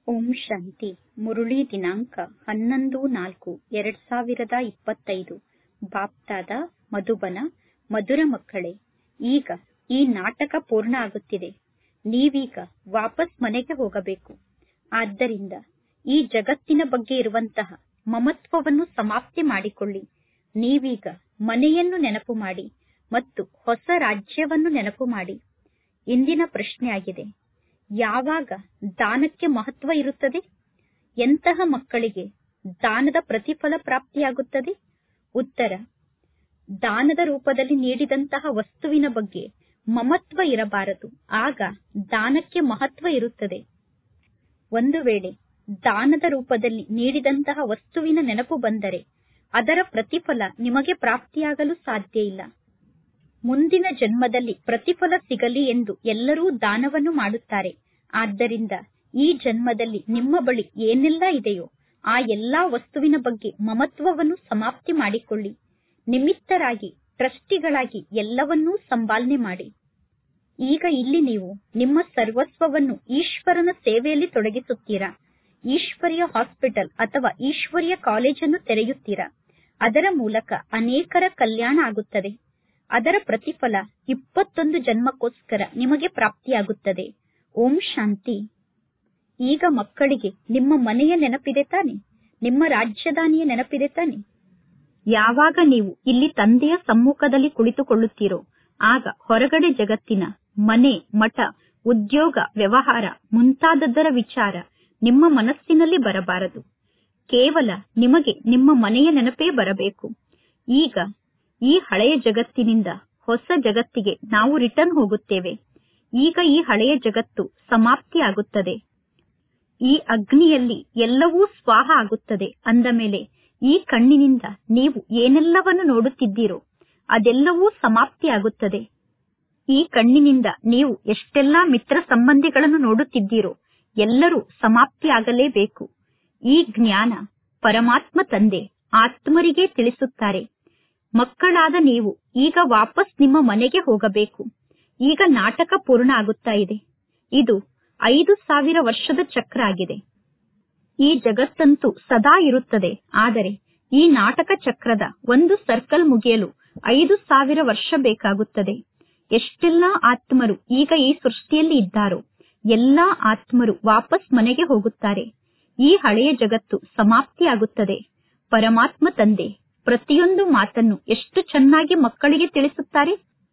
ಓಂ ಶಾಂತಿ ಮುರುಳಿ ದಿನಾಂಕ ಹನ್ನೊಂದು ನಾಲ್ಕು ಎರಡ್ ಸಾವಿರದ ಇಪ್ಪತ್ತೈದು ಬಾಪ್ತಾದ ಮಧುಬನ ಮಧುರ ಮಕ್ಕಳೇ ಈಗ ಈ ನಾಟಕ ಪೂರ್ಣ ಆಗುತ್ತಿದೆ ನೀವೀಗ ವಾಪಸ್ ಮನೆಗೆ ಹೋಗಬೇಕು ಆದ್ದರಿಂದ ಈ ಜಗತ್ತಿನ ಬಗ್ಗೆ ಇರುವಂತಹ ಮಮತ್ವವನ್ನು ಸಮಾಪ್ತಿ ಮಾಡಿಕೊಳ್ಳಿ ನೀವೀಗ ಮನೆಯನ್ನು ನೆನಪು ಮಾಡಿ ಮತ್ತು ಹೊಸ ರಾಜ್ಯವನ್ನು ನೆನಪು ಮಾಡಿ ಇಂದಿನ ಪ್ರಶ್ನೆಯಾಗಿದೆ ಯಾವಾಗ ದಾನಕ್ಕೆ ಮಹತ್ವ ಇರುತ್ತದೆ ಎಂತಹ ಮಕ್ಕಳಿಗೆ ದಾನದ ಪ್ರತಿಫಲ ಪ್ರಾಪ್ತಿಯಾಗುತ್ತದೆ ಉತ್ತರ ದಾನದ ರೂಪದಲ್ಲಿ ನೀಡಿದಂತಹ ವಸ್ತುವಿನ ಬಗ್ಗೆ ಮಮತ್ವ ಇರಬಾರದು ಆಗ ದಾನಕ್ಕೆ ಮಹತ್ವ ಇರುತ್ತದೆ ಒಂದು ವೇಳೆ ದಾನದ ರೂಪದಲ್ಲಿ ನೀಡಿದಂತಹ ವಸ್ತುವಿನ ನೆನಪು ಬಂದರೆ ಅದರ ಪ್ರತಿಫಲ ನಿಮಗೆ ಪ್ರಾಪ್ತಿಯಾಗಲು ಸಾಧ್ಯ ಇಲ್ಲ ಮುಂದಿನ ಜನ್ಮದಲ್ಲಿ ಪ್ರತಿಫಲ ಸಿಗಲಿ ಎಂದು ಎಲ್ಲರೂ ದಾನವನ್ನು ಮಾಡುತ್ತಾರೆ ಆದ್ದರಿಂದ ಈ ಜನ್ಮದಲ್ಲಿ ನಿಮ್ಮ ಬಳಿ ಏನೆಲ್ಲ ಇದೆಯೋ ಆ ಎಲ್ಲಾ ವಸ್ತುವಿನ ಬಗ್ಗೆ ಮಮತ್ವವನ್ನು ಸಮಾಪ್ತಿ ಮಾಡಿಕೊಳ್ಳಿ ನಿಮಿತ್ತರಾಗಿ ಟ್ರಸ್ಟಿಗಳಾಗಿ ಎಲ್ಲವನ್ನೂ ಸಂಪಾಲನೆ ಮಾಡಿ ಈಗ ಇಲ್ಲಿ ನೀವು ನಿಮ್ಮ ಸರ್ವಸ್ವವನ್ನು ಈಶ್ವರನ ಸೇವೆಯಲ್ಲಿ ತೊಡಗಿಸುತ್ತೀರಾ ಈಶ್ವರಿಯ ಹಾಸ್ಪಿಟಲ್ ಅಥವಾ ಈಶ್ವರಿಯ ಕಾಲೇಜನ್ನು ತೆರೆಯುತ್ತೀರಾ ಅದರ ಮೂಲಕ ಅನೇಕರ ಕಲ್ಯಾಣ ಆಗುತ್ತದೆ ಅದರ ಪ್ರತಿಫಲ ಇಪ್ಪತ್ತೊಂದು ಜನ್ಮಕ್ಕೋಸ್ಕರ ನಿಮಗೆ ಪ್ರಾಪ್ತಿಯಾಗುತ್ತದೆ ಓಂ ಶಾಂತಿ ಈಗ ಮಕ್ಕಳಿಗೆ ನಿಮ್ಮ ಮನೆಯ ನೆನಪಿದೆ ತಾನೆ ನಿಮ್ಮ ರಾಜ್ಯದಾನಿಯ ನೆನಪಿದೆ ತಾನೆ ಯಾವಾಗ ನೀವು ಇಲ್ಲಿ ತಂದೆಯ ಸಮ್ಮುಖದಲ್ಲಿ ಕುಳಿತುಕೊಳ್ಳುತ್ತೀರೋ ಆಗ ಹೊರಗಡೆ ಜಗತ್ತಿನ ಮನೆ ಮಠ ಉದ್ಯೋಗ ವ್ಯವಹಾರ ಮುಂತಾದದ್ದರ ವಿಚಾರ ನಿಮ್ಮ ಮನಸ್ಸಿನಲ್ಲಿ ಬರಬಾರದು ಕೇವಲ ನಿಮಗೆ ನಿಮ್ಮ ಮನೆಯ ನೆನಪೇ ಬರಬೇಕು ಈಗ ಈ ಹಳೆಯ ಜಗತ್ತಿನಿಂದ ಹೊಸ ಜಗತ್ತಿಗೆ ನಾವು ರಿಟರ್ನ್ ಹೋಗುತ್ತೇವೆ ಈಗ ಈ ಹಳೆಯ ಜಗತ್ತು ಸಮಾಪ್ತಿಯಾಗುತ್ತದೆ ಈ ಅಗ್ನಿಯಲ್ಲಿ ಎಲ್ಲವೂ ಸ್ವಾಹ ಆಗುತ್ತದೆ ಅಂದ ಮೇಲೆ ಈ ಕಣ್ಣಿನಿಂದ ನೀವು ಏನೆಲ್ಲವನ್ನು ನೋಡುತ್ತಿದ್ದೀರೋ ಅದೆಲ್ಲವೂ ಸಮಾಪ್ತಿಯಾಗುತ್ತದೆ ಈ ಕಣ್ಣಿನಿಂದ ನೀವು ಎಷ್ಟೆಲ್ಲಾ ಮಿತ್ರ ಸಂಬಂಧಿಗಳನ್ನು ನೋಡುತ್ತಿದ್ದೀರೋ ಎಲ್ಲರೂ ಸಮಾಪ್ತಿಯಾಗಲೇಬೇಕು ಈ ಜ್ಞಾನ ಪರಮಾತ್ಮ ತಂದೆ ಆತ್ಮರಿಗೆ ತಿಳಿಸುತ್ತಾರೆ ಮಕ್ಕಳಾದ ನೀವು ಈಗ ವಾಪಸ್ ನಿಮ್ಮ ಮನೆಗೆ ಹೋಗಬೇಕು ಈಗ ನಾಟಕ ಪೂರ್ಣ ಆಗುತ್ತಾ ಇದೆ ಇದು ಐದು ಸಾವಿರ ವರ್ಷದ ಚಕ್ರ ಆಗಿದೆ ಈ ಜಗತ್ತಂತೂ ಸದಾ ಇರುತ್ತದೆ ಆದರೆ ಈ ನಾಟಕ ಚಕ್ರದ ಒಂದು ಸರ್ಕಲ್ ಮುಗಿಯಲು ಐದು ಸಾವಿರ ವರ್ಷ ಬೇಕಾಗುತ್ತದೆ ಎಷ್ಟೆಲ್ಲಾ ಆತ್ಮರು ಈಗ ಈ ಸೃಷ್ಟಿಯಲ್ಲಿ ಇದ್ದಾರೋ ಎಲ್ಲಾ ಆತ್ಮರು ವಾಪಸ್ ಮನೆಗೆ ಹೋಗುತ್ತಾರೆ ಈ ಹಳೆಯ ಜಗತ್ತು ಸಮಾಪ್ತಿಯಾಗುತ್ತದೆ ಪರಮಾತ್ಮ ತಂದೆ ಪ್ರತಿಯೊಂದು ಮಾತನ್ನು ಎಷ್ಟು ಚೆನ್ನಾಗಿ ಮಕ್ಕಳಿಗೆ ತಿಳಿಸುತ್ತಾರೆ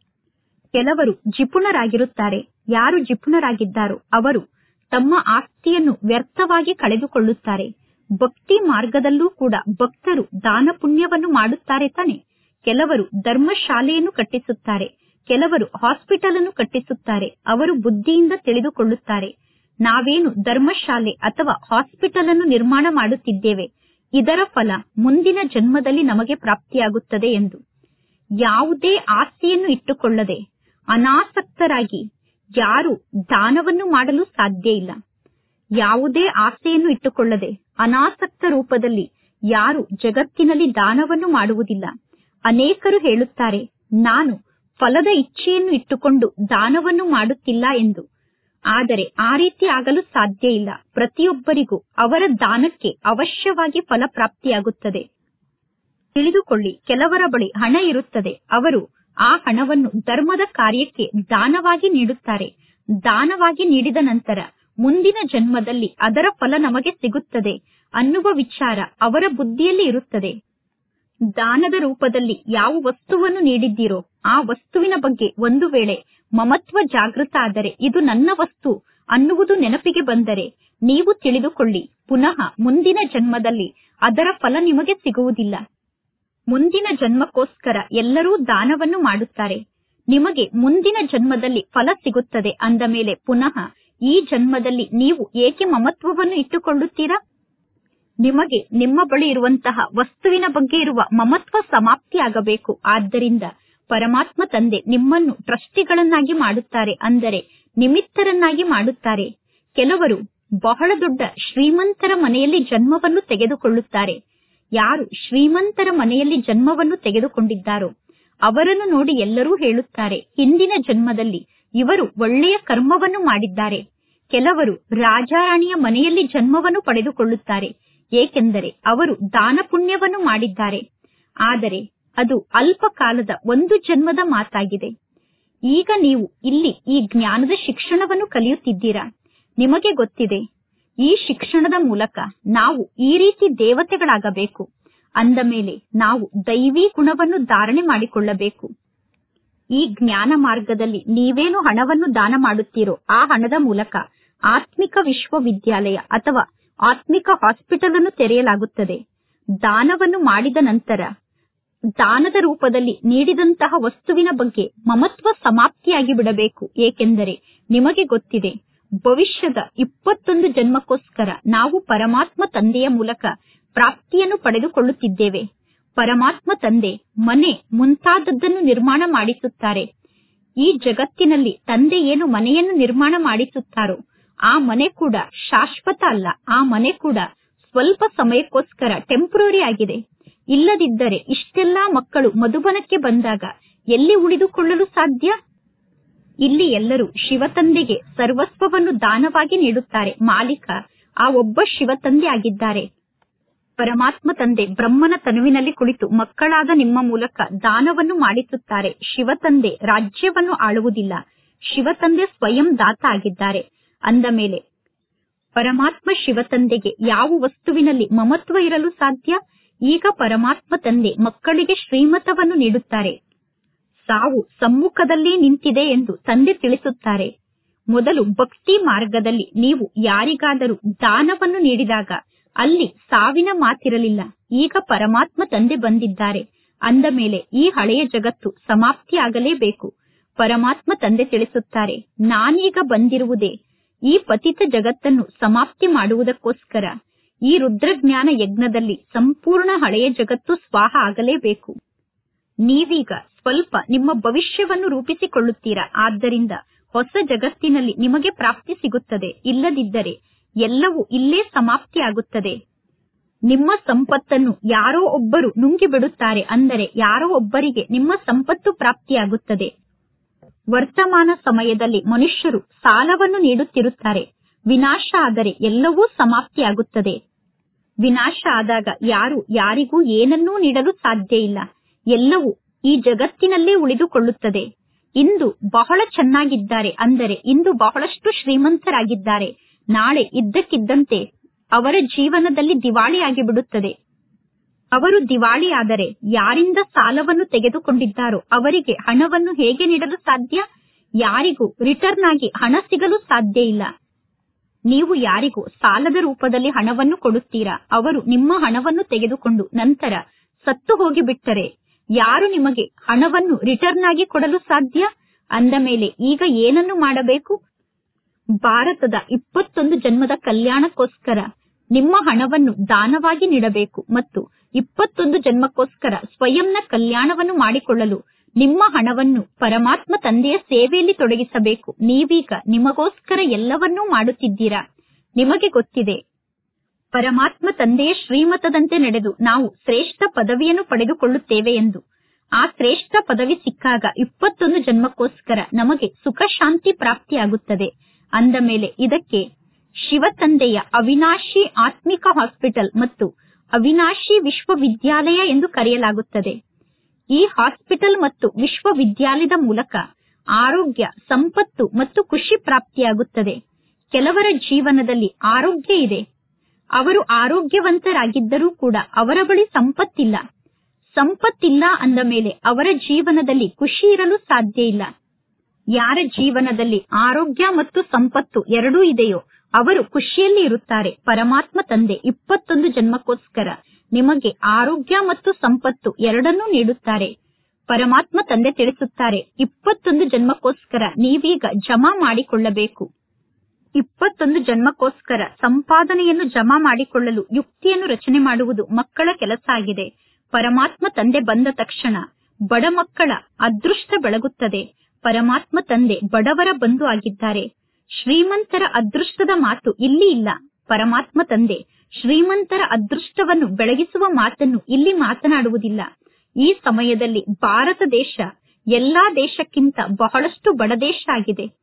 ಕೆಲವರು ಜಿಪುಣರಾಗಿರುತ್ತಾರೆ ಯಾರು ಜಿಪುಣರಾಗಿದ್ದಾರೋ ಅವರು ತಮ್ಮ ಆಸ್ತಿಯನ್ನು ವ್ಯರ್ಥವಾಗಿ ಕಳೆದುಕೊಳ್ಳುತ್ತಾರೆ ಭಕ್ತಿ ಮಾರ್ಗದಲ್ಲೂ ಕೂಡ ಭಕ್ತರು ದಾನ ಪುಣ್ಯವನ್ನು ಮಾಡುತ್ತಾರೆ ತಾನೆ ಕೆಲವರು ಧರ್ಮಶಾಲೆಯನ್ನು ಕಟ್ಟಿಸುತ್ತಾರೆ ಕೆಲವರು ಹಾಸ್ಪಿಟಲ್ ಅನ್ನು ಕಟ್ಟಿಸುತ್ತಾರೆ ಅವರು ಬುದ್ಧಿಯಿಂದ ತಿಳಿದುಕೊಳ್ಳುತ್ತಾರೆ ನಾವೇನು ಧರ್ಮಶಾಲೆ ಅಥವಾ ಹಾಸ್ಪಿಟಲ್ ಅನ್ನು ನಿರ್ಮಾಣ ಮಾಡುತ್ತಿದ್ದೇವೆ ಇದರ ಫಲ ಮುಂದಿನ ಜನ್ಮದಲ್ಲಿ ನಮಗೆ ಪ್ರಾಪ್ತಿಯಾಗುತ್ತದೆ ಎಂದು ಯಾವುದೇ ಆಸ್ತಿಯನ್ನು ಇಟ್ಟುಕೊಳ್ಳದೆ ಅನಾಸಕ್ತರಾಗಿ ಯಾರು ದಾನವನ್ನು ಮಾಡಲು ಸಾಧ್ಯ ಇಲ್ಲ ಯಾವುದೇ ಆಸೆಯನ್ನು ಇಟ್ಟುಕೊಳ್ಳದೆ ಅನಾಸಕ್ತ ರೂಪದಲ್ಲಿ ಯಾರು ಜಗತ್ತಿನಲ್ಲಿ ದಾನವನ್ನು ಮಾಡುವುದಿಲ್ಲ ಅನೇಕರು ಹೇಳುತ್ತಾರೆ ನಾನು ಫಲದ ಇಚ್ಛೆಯನ್ನು ಇಟ್ಟುಕೊಂಡು ದಾನವನ್ನು ಮಾಡುತ್ತಿಲ್ಲ ಎಂದು ಆದರೆ ಆ ರೀತಿ ಆಗಲು ಸಾಧ್ಯ ಇಲ್ಲ ಪ್ರತಿಯೊಬ್ಬರಿಗೂ ಅವರ ದಾನಕ್ಕೆ ಅವಶ್ಯವಾಗಿ ಫಲ ಪ್ರಾಪ್ತಿಯಾಗುತ್ತದೆ ತಿಳಿದುಕೊಳ್ಳಿ ಕೆಲವರ ಬಳಿ ಹಣ ಇರುತ್ತದೆ ಅವರು ಆ ಹಣವನ್ನು ಧರ್ಮದ ಕಾರ್ಯಕ್ಕೆ ದಾನವಾಗಿ ನೀಡುತ್ತಾರೆ ದಾನವಾಗಿ ನೀಡಿದ ನಂತರ ಮುಂದಿನ ಜನ್ಮದಲ್ಲಿ ಅದರ ಫಲ ನಮಗೆ ಸಿಗುತ್ತದೆ ಅನ್ನುವ ವಿಚಾರ ಅವರ ಬುದ್ಧಿಯಲ್ಲಿ ಇರುತ್ತದೆ ದಾನದ ರೂಪದಲ್ಲಿ ಯಾವ ವಸ್ತುವನ್ನು ನೀಡಿದ್ದೀರೋ ಆ ವಸ್ತುವಿನ ಬಗ್ಗೆ ಒಂದು ವೇಳೆ ಮಮತ್ವ ಜಾಗೃತ ಆದರೆ ಇದು ನನ್ನ ವಸ್ತು ಅನ್ನುವುದು ನೆನಪಿಗೆ ಬಂದರೆ ನೀವು ತಿಳಿದುಕೊಳ್ಳಿ ಪುನಃ ಮುಂದಿನ ಜನ್ಮದಲ್ಲಿ ಅದರ ಫಲ ನಿಮಗೆ ಸಿಗುವುದಿಲ್ಲ ಮುಂದಿನ ಜನ್ಮಕ್ಕೋಸ್ಕರ ಎಲ್ಲರೂ ದಾನವನ್ನು ಮಾಡುತ್ತಾರೆ ನಿಮಗೆ ಮುಂದಿನ ಜನ್ಮದಲ್ಲಿ ಫಲ ಸಿಗುತ್ತದೆ ಅಂದ ಮೇಲೆ ಪುನಃ ಈ ಜನ್ಮದಲ್ಲಿ ನೀವು ಏಕೆ ಮಮತ್ವವನ್ನು ಇಟ್ಟುಕೊಳ್ಳುತ್ತೀರಾ ನಿಮಗೆ ನಿಮ್ಮ ಬಳಿ ಇರುವಂತಹ ವಸ್ತುವಿನ ಬಗ್ಗೆ ಇರುವ ಮಮತ್ವ ಸಮಾಪ್ತಿಯಾಗಬೇಕು ಆದ್ದರಿಂದ ಪರಮಾತ್ಮ ತಂದೆ ನಿಮ್ಮನ್ನು ಟ್ರಸ್ಟಿಗಳನ್ನಾಗಿ ಮಾಡುತ್ತಾರೆ ಅಂದರೆ ನಿಮಿತ್ತರನ್ನಾಗಿ ಮಾಡುತ್ತಾರೆ ಕೆಲವರು ಬಹಳ ದೊಡ್ಡ ಶ್ರೀಮಂತರ ಮನೆಯಲ್ಲಿ ಜನ್ಮವನ್ನು ತೆಗೆದುಕೊಳ್ಳುತ್ತಾರೆ ಯಾರು ಶ್ರೀಮಂತರ ಮನೆಯಲ್ಲಿ ಜನ್ಮವನ್ನು ತೆಗೆದುಕೊಂಡಿದ್ದಾರೋ ಅವರನ್ನು ನೋಡಿ ಎಲ್ಲರೂ ಹೇಳುತ್ತಾರೆ ಹಿಂದಿನ ಜನ್ಮದಲ್ಲಿ ಇವರು ಒಳ್ಳೆಯ ಕರ್ಮವನ್ನು ಮಾಡಿದ್ದಾರೆ ಕೆಲವರು ರಾಜಾರಾಣಿಯ ಮನೆಯಲ್ಲಿ ಜನ್ಮವನ್ನು ಪಡೆದುಕೊಳ್ಳುತ್ತಾರೆ ಏಕೆಂದರೆ ಅವರು ದಾನ ಪುಣ್ಯವನ್ನು ಮಾಡಿದ್ದಾರೆ ಆದರೆ ಅದು ಅಲ್ಪ ಕಾಲದ ಒಂದು ಜನ್ಮದ ಮಾತಾಗಿದೆ ಈಗ ನೀವು ಇಲ್ಲಿ ಈ ಜ್ಞಾನದ ಶಿಕ್ಷಣವನ್ನು ಕಲಿಯುತ್ತಿದ್ದೀರಾ ನಿಮಗೆ ಗೊತ್ತಿದೆ ಈ ಶಿಕ್ಷಣದ ಮೂಲಕ ನಾವು ಈ ರೀತಿ ದೇವತೆಗಳಾಗಬೇಕು ಅಂದ ಮೇಲೆ ನಾವು ದೈವಿ ಗುಣವನ್ನು ಧಾರಣೆ ಮಾಡಿಕೊಳ್ಳಬೇಕು ಈ ಜ್ಞಾನ ಮಾರ್ಗದಲ್ಲಿ ನೀವೇನು ಹಣವನ್ನು ದಾನ ಮಾಡುತ್ತೀರೋ ಆ ಹಣದ ಮೂಲಕ ಆತ್ಮಿಕ ವಿಶ್ವವಿದ್ಯಾಲಯ ಅಥವಾ ಆತ್ಮಿಕ ಹಾಸ್ಪಿಟಲ್ ಅನ್ನು ತೆರೆಯಲಾಗುತ್ತದೆ ದಾನವನ್ನು ಮಾಡಿದ ನಂತರ ದಾನದ ರೂಪದಲ್ಲಿ ನೀಡಿದಂತಹ ವಸ್ತುವಿನ ಬಗ್ಗೆ ಮಮತ್ವ ಸಮಾಪ್ತಿಯಾಗಿ ಬಿಡಬೇಕು ಏಕೆಂದರೆ ನಿಮಗೆ ಗೊತ್ತಿದೆ ಭವಿಷ್ಯದ ಇಪ್ಪತ್ತೊಂದು ಜನ್ಮಕ್ಕೋಸ್ಕರ ನಾವು ಪರಮಾತ್ಮ ತಂದೆಯ ಮೂಲಕ ಪ್ರಾಪ್ತಿಯನ್ನು ಪಡೆದುಕೊಳ್ಳುತ್ತಿದ್ದೇವೆ ಪರಮಾತ್ಮ ತಂದೆ ಮನೆ ಮುಂತಾದದ್ದನ್ನು ನಿರ್ಮಾಣ ಮಾಡಿಸುತ್ತಾರೆ ಈ ಜಗತ್ತಿನಲ್ಲಿ ತಂದೆ ಏನು ಮನೆಯನ್ನು ನಿರ್ಮಾಣ ಮಾಡಿಸುತ್ತಾರೋ ಆ ಮನೆ ಕೂಡ ಶಾಶ್ವತ ಅಲ್ಲ ಆ ಮನೆ ಕೂಡ ಸ್ವಲ್ಪ ಸಮಯಕ್ಕೋಸ್ಕರ ಟೆಂಪರರಿ ಆಗಿದೆ ಇಲ್ಲದಿದ್ದರೆ ಇಷ್ಟೆಲ್ಲಾ ಮಕ್ಕಳು ಮಧುಬನಕ್ಕೆ ಬಂದಾಗ ಎಲ್ಲಿ ಉಳಿದುಕೊಳ್ಳಲು ಸಾಧ್ಯ ಇಲ್ಲಿ ಎಲ್ಲರೂ ಶಿವತಂದೆಗೆ ಸರ್ವಸ್ವವನ್ನು ದಾನವಾಗಿ ನೀಡುತ್ತಾರೆ ಮಾಲೀಕ ಆ ಒಬ್ಬ ಶಿವತಂದೆ ಆಗಿದ್ದಾರೆ ಪರಮಾತ್ಮ ತಂದೆ ಬ್ರಹ್ಮನ ತನುವಿನಲ್ಲಿ ಕುಳಿತು ಮಕ್ಕಳಾದ ನಿಮ್ಮ ಮೂಲಕ ದಾನವನ್ನು ಮಾಡಿಸುತ್ತಾರೆ ಶಿವತಂದೆ ರಾಜ್ಯವನ್ನು ಆಳುವುದಿಲ್ಲ ಶಿವತಂದೆ ಸ್ವಯಂ ದಾತ ಆಗಿದ್ದಾರೆ ಅಂದ ಮೇಲೆ ಪರಮಾತ್ಮ ಶಿವತಂದೆಗೆ ಯಾವ ವಸ್ತುವಿನಲ್ಲಿ ಮಮತ್ವ ಇರಲು ಸಾಧ್ಯ ಈಗ ಪರಮಾತ್ಮ ತಂದೆ ಮಕ್ಕಳಿಗೆ ಶ್ರೀಮತವನ್ನು ನೀಡುತ್ತಾರೆ ಸಾವು ಸಮ್ಮುಖದಲ್ಲಿ ನಿಂತಿದೆ ಎಂದು ತಂದೆ ತಿಳಿಸುತ್ತಾರೆ ಮೊದಲು ಭಕ್ತಿ ಮಾರ್ಗದಲ್ಲಿ ನೀವು ಯಾರಿಗಾದರೂ ದಾನವನ್ನು ನೀಡಿದಾಗ ಅಲ್ಲಿ ಸಾವಿನ ಮಾತಿರಲಿಲ್ಲ ಈಗ ಪರಮಾತ್ಮ ತಂದೆ ಬಂದಿದ್ದಾರೆ ಅಂದ ಮೇಲೆ ಈ ಹಳೆಯ ಜಗತ್ತು ಸಮಾಪ್ತಿಯಾಗಲೇಬೇಕು ಪರಮಾತ್ಮ ತಂದೆ ತಿಳಿಸುತ್ತಾರೆ ನಾನೀಗ ಬಂದಿರುವುದೇ ಈ ಪತಿತ ಜಗತ್ತನ್ನು ಸಮಾಪ್ತಿ ಮಾಡುವುದಕ್ಕೋಸ್ಕರ ಈ ರುದ್ರಜ್ಞಾನ ಯಜ್ಞದಲ್ಲಿ ಸಂಪೂರ್ಣ ಹಳೆಯ ಜಗತ್ತು ಸ್ವಾಹ ಆಗಲೇಬೇಕು ನೀವೀಗ ಸ್ವಲ್ಪ ನಿಮ್ಮ ಭವಿಷ್ಯವನ್ನು ರೂಪಿಸಿಕೊಳ್ಳುತ್ತೀರಾ ಆದ್ದರಿಂದ ಹೊಸ ಜಗತ್ತಿನಲ್ಲಿ ನಿಮಗೆ ಪ್ರಾಪ್ತಿ ಸಿಗುತ್ತದೆ ಇಲ್ಲದಿದ್ದರೆ ಎಲ್ಲವೂ ಇಲ್ಲೇ ಸಮಾಪ್ತಿಯಾಗುತ್ತದೆ ನಿಮ್ಮ ಸಂಪತ್ತನ್ನು ಯಾರೋ ಒಬ್ಬರು ನುಂಗಿ ಬಿಡುತ್ತಾರೆ ಅಂದರೆ ಯಾರೋ ಒಬ್ಬರಿಗೆ ನಿಮ್ಮ ಸಂಪತ್ತು ಪ್ರಾಪ್ತಿಯಾಗುತ್ತದೆ ವರ್ತಮಾನ ಸಮಯದಲ್ಲಿ ಮನುಷ್ಯರು ಸಾಲವನ್ನು ನೀಡುತ್ತಿರುತ್ತಾರೆ ವಿನಾಶ ಆದರೆ ಎಲ್ಲವೂ ಸಮಾಪ್ತಿಯಾಗುತ್ತದೆ ವಿನಾಶ ಆದಾಗ ಯಾರು ಯಾರಿಗೂ ಏನನ್ನೂ ನೀಡಲು ಸಾಧ್ಯ ಇಲ್ಲ ಎಲ್ಲವೂ ಈ ಜಗತ್ತಿನಲ್ಲೇ ಉಳಿದುಕೊಳ್ಳುತ್ತದೆ ಇಂದು ಬಹಳ ಚೆನ್ನಾಗಿದ್ದಾರೆ ಅಂದರೆ ಇಂದು ಬಹಳಷ್ಟು ಶ್ರೀಮಂತರಾಗಿದ್ದಾರೆ ನಾಳೆ ಇದ್ದಕ್ಕಿದ್ದಂತೆ ಅವರ ಜೀವನದಲ್ಲಿ ದಿವಾಳಿಯಾಗಿ ಬಿಡುತ್ತದೆ ಅವರು ದಿವಾಳಿಯಾದರೆ ಯಾರಿಂದ ಸಾಲವನ್ನು ತೆಗೆದುಕೊಂಡಿದ್ದಾರೋ ಅವರಿಗೆ ಹಣವನ್ನು ಹೇಗೆ ನೀಡಲು ಸಾಧ್ಯ ಯಾರಿಗೂ ರಿಟರ್ನ್ ಆಗಿ ಹಣ ಸಿಗಲು ಸಾಧ್ಯ ಇಲ್ಲ ನೀವು ಯಾರಿಗೂ ಸಾಲದ ರೂಪದಲ್ಲಿ ಹಣವನ್ನು ಕೊಡುತ್ತೀರಾ ಅವರು ನಿಮ್ಮ ಹಣವನ್ನು ತೆಗೆದುಕೊಂಡು ನಂತರ ಸತ್ತು ಹೋಗಿಬಿಟ್ಟರೆ ಯಾರು ನಿಮಗೆ ಹಣವನ್ನು ರಿಟರ್ನ್ ಆಗಿ ಕೊಡಲು ಸಾಧ್ಯ ಅಂದ ಮೇಲೆ ಈಗ ಏನನ್ನು ಮಾಡಬೇಕು ಭಾರತದ ಇಪ್ಪತ್ತೊಂದು ಜನ್ಮದ ಕಲ್ಯಾಣಕ್ಕೋಸ್ಕರ ನಿಮ್ಮ ಹಣವನ್ನು ದಾನವಾಗಿ ನೀಡಬೇಕು ಮತ್ತು ಇಪ್ಪತ್ತೊಂದು ಜನ್ಮಕ್ಕೋಸ್ಕರ ಸ್ವಯಂನ ಕಲ್ಯಾಣವನ್ನು ಮಾಡಿಕೊಳ್ಳಲು ನಿಮ್ಮ ಹಣವನ್ನು ಪರಮಾತ್ಮ ತಂದೆಯ ಸೇವೆಯಲ್ಲಿ ತೊಡಗಿಸಬೇಕು ನೀವೀಗ ನಿಮಗೋಸ್ಕರ ಎಲ್ಲವನ್ನೂ ಮಾಡುತ್ತಿದ್ದೀರಾ ನಿಮಗೆ ಗೊತ್ತಿದೆ ಪರಮಾತ್ಮ ತಂದೆಯ ಶ್ರೀಮತದಂತೆ ನಡೆದು ನಾವು ಶ್ರೇಷ್ಠ ಪದವಿಯನ್ನು ಪಡೆದುಕೊಳ್ಳುತ್ತೇವೆ ಎಂದು ಆ ಶ್ರೇಷ್ಠ ಪದವಿ ಸಿಕ್ಕಾಗ ಇಪ್ಪತ್ತೊಂದು ಜನ್ಮಕ್ಕೋಸ್ಕರ ನಮಗೆ ಸುಖ ಶಾಂತಿ ಪ್ರಾಪ್ತಿಯಾಗುತ್ತದೆ ಅಂದ ಮೇಲೆ ಇದಕ್ಕೆ ಶಿವತಂದೆಯ ಅವಿನಾಶಿ ಆತ್ಮಿಕ ಹಾಸ್ಪಿಟಲ್ ಮತ್ತು ಅವಿನಾಶಿ ವಿಶ್ವವಿದ್ಯಾಲಯ ಎಂದು ಕರೆಯಲಾಗುತ್ತದೆ ಈ ಹಾಸ್ಪಿಟಲ್ ಮತ್ತು ವಿಶ್ವವಿದ್ಯಾಲಯದ ಮೂಲಕ ಆರೋಗ್ಯ ಸಂಪತ್ತು ಮತ್ತು ಖುಷಿ ಪ್ರಾಪ್ತಿಯಾಗುತ್ತದೆ ಕೆಲವರ ಜೀವನದಲ್ಲಿ ಆರೋಗ್ಯ ಇದೆ ಅವರು ಆರೋಗ್ಯವಂತರಾಗಿದ್ದರೂ ಕೂಡ ಅವರ ಬಳಿ ಸಂಪತ್ತಿಲ್ಲ ಸಂಪತ್ತಿಲ್ಲ ಅಂದ ಮೇಲೆ ಅವರ ಜೀವನದಲ್ಲಿ ಖುಷಿ ಇರಲು ಸಾಧ್ಯ ಇಲ್ಲ ಯಾರ ಜೀವನದಲ್ಲಿ ಆರೋಗ್ಯ ಮತ್ತು ಸಂಪತ್ತು ಎರಡೂ ಇದೆಯೋ ಅವರು ಖುಷಿಯಲ್ಲಿ ಇರುತ್ತಾರೆ ಪರಮಾತ್ಮ ತಂದೆ ಇಪ್ಪತ್ತೊಂದು ಜನ್ಮಕ್ಕೋಸ್ಕರ ನಿಮಗೆ ಆರೋಗ್ಯ ಮತ್ತು ಸಂಪತ್ತು ಎರಡನ್ನೂ ನೀಡುತ್ತಾರೆ ಪರಮಾತ್ಮ ತಂದೆ ತಿಳಿಸುತ್ತಾರೆ ಇಪ್ಪತ್ತೊಂದು ಜನ್ಮಕ್ಕೋಸ್ಕರ ನೀವೀಗ ಜಮಾ ಮಾಡಿಕೊಳ್ಳಬೇಕು ಇಪ್ಪತ್ತೊಂದು ಜನ್ಮಕ್ಕೋಸ್ಕರ ಸಂಪಾದನೆಯನ್ನು ಜಮಾ ಮಾಡಿಕೊಳ್ಳಲು ಯುಕ್ತಿಯನ್ನು ರಚನೆ ಮಾಡುವುದು ಮಕ್ಕಳ ಕೆಲಸ ಆಗಿದೆ ಪರಮಾತ್ಮ ತಂದೆ ಬಂದ ತಕ್ಷಣ ಬಡ ಮಕ್ಕಳ ಅದೃಷ್ಟ ಬೆಳಗುತ್ತದೆ ಪರಮಾತ್ಮ ತಂದೆ ಬಡವರ ಬಂಧು ಆಗಿದ್ದಾರೆ ಶ್ರೀಮಂತರ ಅದೃಷ್ಟದ ಮಾತು ಇಲ್ಲಿ ಇಲ್ಲ ಪರಮಾತ್ಮ ತಂದೆ ಶ್ರೀಮಂತರ ಅದೃಷ್ಟವನ್ನು ಬೆಳಗಿಸುವ ಮಾತನ್ನು ಇಲ್ಲಿ ಮಾತನಾಡುವುದಿಲ್ಲ ಈ ಸಮಯದಲ್ಲಿ ಭಾರತ ದೇಶ ಎಲ್ಲಾ ದೇಶಕ್ಕಿಂತ ಬಹಳಷ್ಟು ಬಡ ದೇಶ ಆಗಿದೆ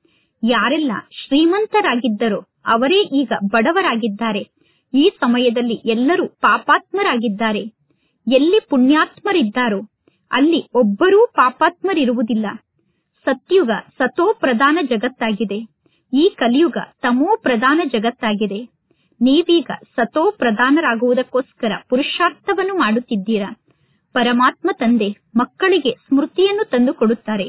ಯಾರೆಲ್ಲ ಶ್ರೀಮಂತರಾಗಿದ್ದರೋ ಅವರೇ ಈಗ ಬಡವರಾಗಿದ್ದಾರೆ ಈ ಸಮಯದಲ್ಲಿ ಎಲ್ಲರೂ ಪಾಪಾತ್ಮರಾಗಿದ್ದಾರೆ ಎಲ್ಲಿ ಪುಣ್ಯಾತ್ಮರಿದ್ದಾರೋ ಅಲ್ಲಿ ಒಬ್ಬರೂ ಪಾಪಾತ್ಮರಿರುವುದಿಲ್ಲ ಸತ್ಯುಗ ಸತೋ ಪ್ರಧಾನ ಜಗತ್ತಾಗಿದೆ ಈ ಕಲಿಯುಗ ತಮೋ ಪ್ರಧಾನ ಜಗತ್ತಾಗಿದೆ ನೀವೀಗ ಸತೋ ಪ್ರಧಾನರಾಗುವುದಕ್ಕೋಸ್ಕರ ಪುರುಷಾರ್ಥವನ್ನು ಮಾಡುತ್ತಿದ್ದೀರಾ ಪರಮಾತ್ಮ ತಂದೆ ಮಕ್ಕಳಿಗೆ ಸ್ಮೃತಿಯನ್ನು ತಂದು ಕೊಡುತ್ತಾರೆ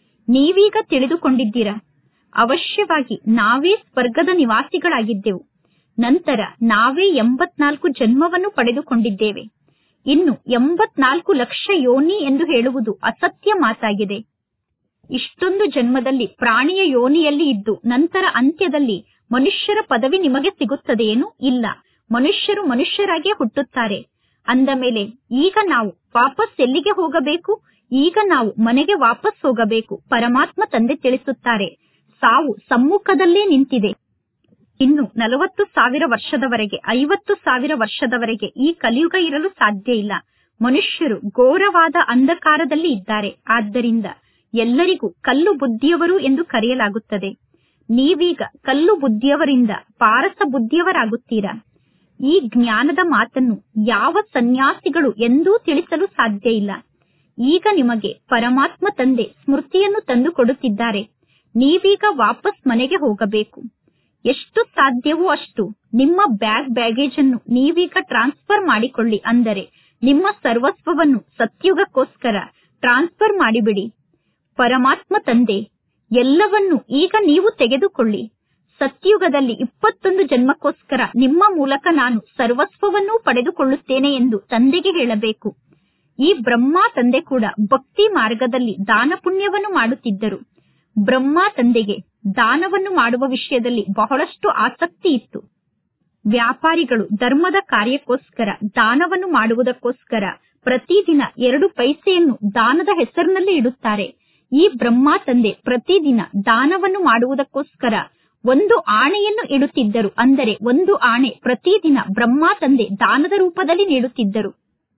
ನೀವೀಗ ತಿಳಿದುಕೊಂಡಿದ್ದೀರಾ ಅವಶ್ಯವಾಗಿ ನಾವೇ ಸ್ವರ್ಗದ ನಿವಾಸಿಗಳಾಗಿದ್ದೆವು ನಂತರ ನಾವೇ ಎಂಬತ್ನಾಲ್ಕು ಜನ್ಮವನ್ನು ಪಡೆದುಕೊಂಡಿದ್ದೇವೆ ಇನ್ನು ಎಂಬತ್ನಾಲ್ಕು ಲಕ್ಷ ಯೋನಿ ಎಂದು ಹೇಳುವುದು ಅಸತ್ಯ ಮಾತಾಗಿದೆ ಇಷ್ಟೊಂದು ಜನ್ಮದಲ್ಲಿ ಪ್ರಾಣಿಯ ಯೋನಿಯಲ್ಲಿ ಇದ್ದು ನಂತರ ಅಂತ್ಯದಲ್ಲಿ ಮನುಷ್ಯರ ಪದವಿ ನಿಮಗೆ ಸಿಗುತ್ತದೆಯೇನು ಇಲ್ಲ ಮನುಷ್ಯರು ಮನುಷ್ಯರಾಗಿಯೇ ಹುಟ್ಟುತ್ತಾರೆ ಅಂದ ಮೇಲೆ ಈಗ ನಾವು ವಾಪಸ್ ಎಲ್ಲಿಗೆ ಹೋಗಬೇಕು ಈಗ ನಾವು ಮನೆಗೆ ವಾಪಸ್ ಹೋಗಬೇಕು ಪರಮಾತ್ಮ ತಂದೆ ತಿಳಿಸುತ್ತಾರೆ ಸಾವು ಸಮ್ಮುಖದಲ್ಲೇ ನಿಂತಿದೆ ಇನ್ನು ನಲವತ್ತು ಸಾವಿರ ವರ್ಷದವರೆಗೆ ಐವತ್ತು ಸಾವಿರ ವರ್ಷದವರೆಗೆ ಈ ಕಲಿಯುಗ ಇರಲು ಸಾಧ್ಯ ಇಲ್ಲ ಮನುಷ್ಯರು ಘೋರವಾದ ಅಂಧಕಾರದಲ್ಲಿ ಇದ್ದಾರೆ ಆದ್ದರಿಂದ ಎಲ್ಲರಿಗೂ ಕಲ್ಲು ಬುದ್ಧಿಯವರು ಎಂದು ಕರೆಯಲಾಗುತ್ತದೆ ನೀವೀಗ ಕಲ್ಲು ಬುದ್ಧಿಯವರಿಂದ ಪಾರಸ ಬುದ್ಧಿಯವರಾಗುತ್ತೀರಾ ಈ ಜ್ಞಾನದ ಮಾತನ್ನು ಯಾವ ಸನ್ಯಾಸಿಗಳು ಎಂದೂ ತಿಳಿಸಲು ಸಾಧ್ಯ ಇಲ್ಲ ಈಗ ನಿಮಗೆ ಪರಮಾತ್ಮ ತಂದೆ ಸ್ಮೃತಿಯನ್ನು ತಂದು ಕೊಡುತ್ತಿದ್ದಾರೆ ನೀವೀಗ ವಾಪಸ್ ಮನೆಗೆ ಹೋಗಬೇಕು ಎಷ್ಟು ಸಾಧ್ಯವೋ ಅಷ್ಟು ನಿಮ್ಮ ಬ್ಯಾಗ್ ಬ್ಯಾಗೇಜ್ ಅನ್ನು ನೀವೀಗ ಟ್ರಾನ್ಸ್ಫರ್ ಮಾಡಿಕೊಳ್ಳಿ ಅಂದರೆ ನಿಮ್ಮ ಸರ್ವಸ್ವವನ್ನು ಸತ್ಯುಗಕ್ಕೋಸ್ಕರ ಟ್ರಾನ್ಸ್ಫರ್ ಮಾಡಿಬಿಡಿ ಪರಮಾತ್ಮ ತಂದೆ ಎಲ್ಲವನ್ನು ಈಗ ನೀವು ತೆಗೆದುಕೊಳ್ಳಿ ಸತ್ಯುಗದಲ್ಲಿ ಇಪ್ಪತ್ತೊಂದು ಜನ್ಮಕ್ಕೋಸ್ಕರ ನಿಮ್ಮ ಮೂಲಕ ನಾನು ಸರ್ವಸ್ವವನ್ನೂ ಪಡೆದುಕೊಳ್ಳುತ್ತೇನೆ ಎಂದು ತಂದೆಗೆ ಹೇಳಬೇಕು ಈ ಬ್ರಹ್ಮ ತಂದೆ ಕೂಡ ಭಕ್ತಿ ಮಾರ್ಗದಲ್ಲಿ ದಾನ ಪುಣ್ಯವನ್ನು ಮಾಡುತ್ತಿದ್ದರು ಬ್ರಹ್ಮ ತಂದೆಗೆ ದಾನವನ್ನು ಮಾಡುವ ವಿಷಯದಲ್ಲಿ ಬಹಳಷ್ಟು ಆಸಕ್ತಿ ಇತ್ತು ವ್ಯಾಪಾರಿಗಳು ಧರ್ಮದ ಕಾರ್ಯಕ್ಕೋಸ್ಕರ ದಾನವನ್ನು ಮಾಡುವುದಕ್ಕೋಸ್ಕರ ಪ್ರತಿದಿನ ಎರಡು ಪೈಸೆಯನ್ನು ದಾನದ ಹೆಸರಿನಲ್ಲಿ ಇಡುತ್ತಾರೆ ಈ ಬ್ರಹ್ಮ ತಂದೆ ಪ್ರತಿದಿನ ದಾನವನ್ನು ಮಾಡುವುದಕ್ಕೋಸ್ಕರ ಒಂದು ಆಣೆಯನ್ನು ಇಡುತ್ತಿದ್ದರು ಅಂದರೆ ಒಂದು ಆಣೆ ಪ್ರತಿದಿನ ಬ್ರಹ್ಮ ತಂದೆ ದಾನದ ರೂಪದಲ್ಲಿ ನೀಡುತ್ತಿದ್ದರು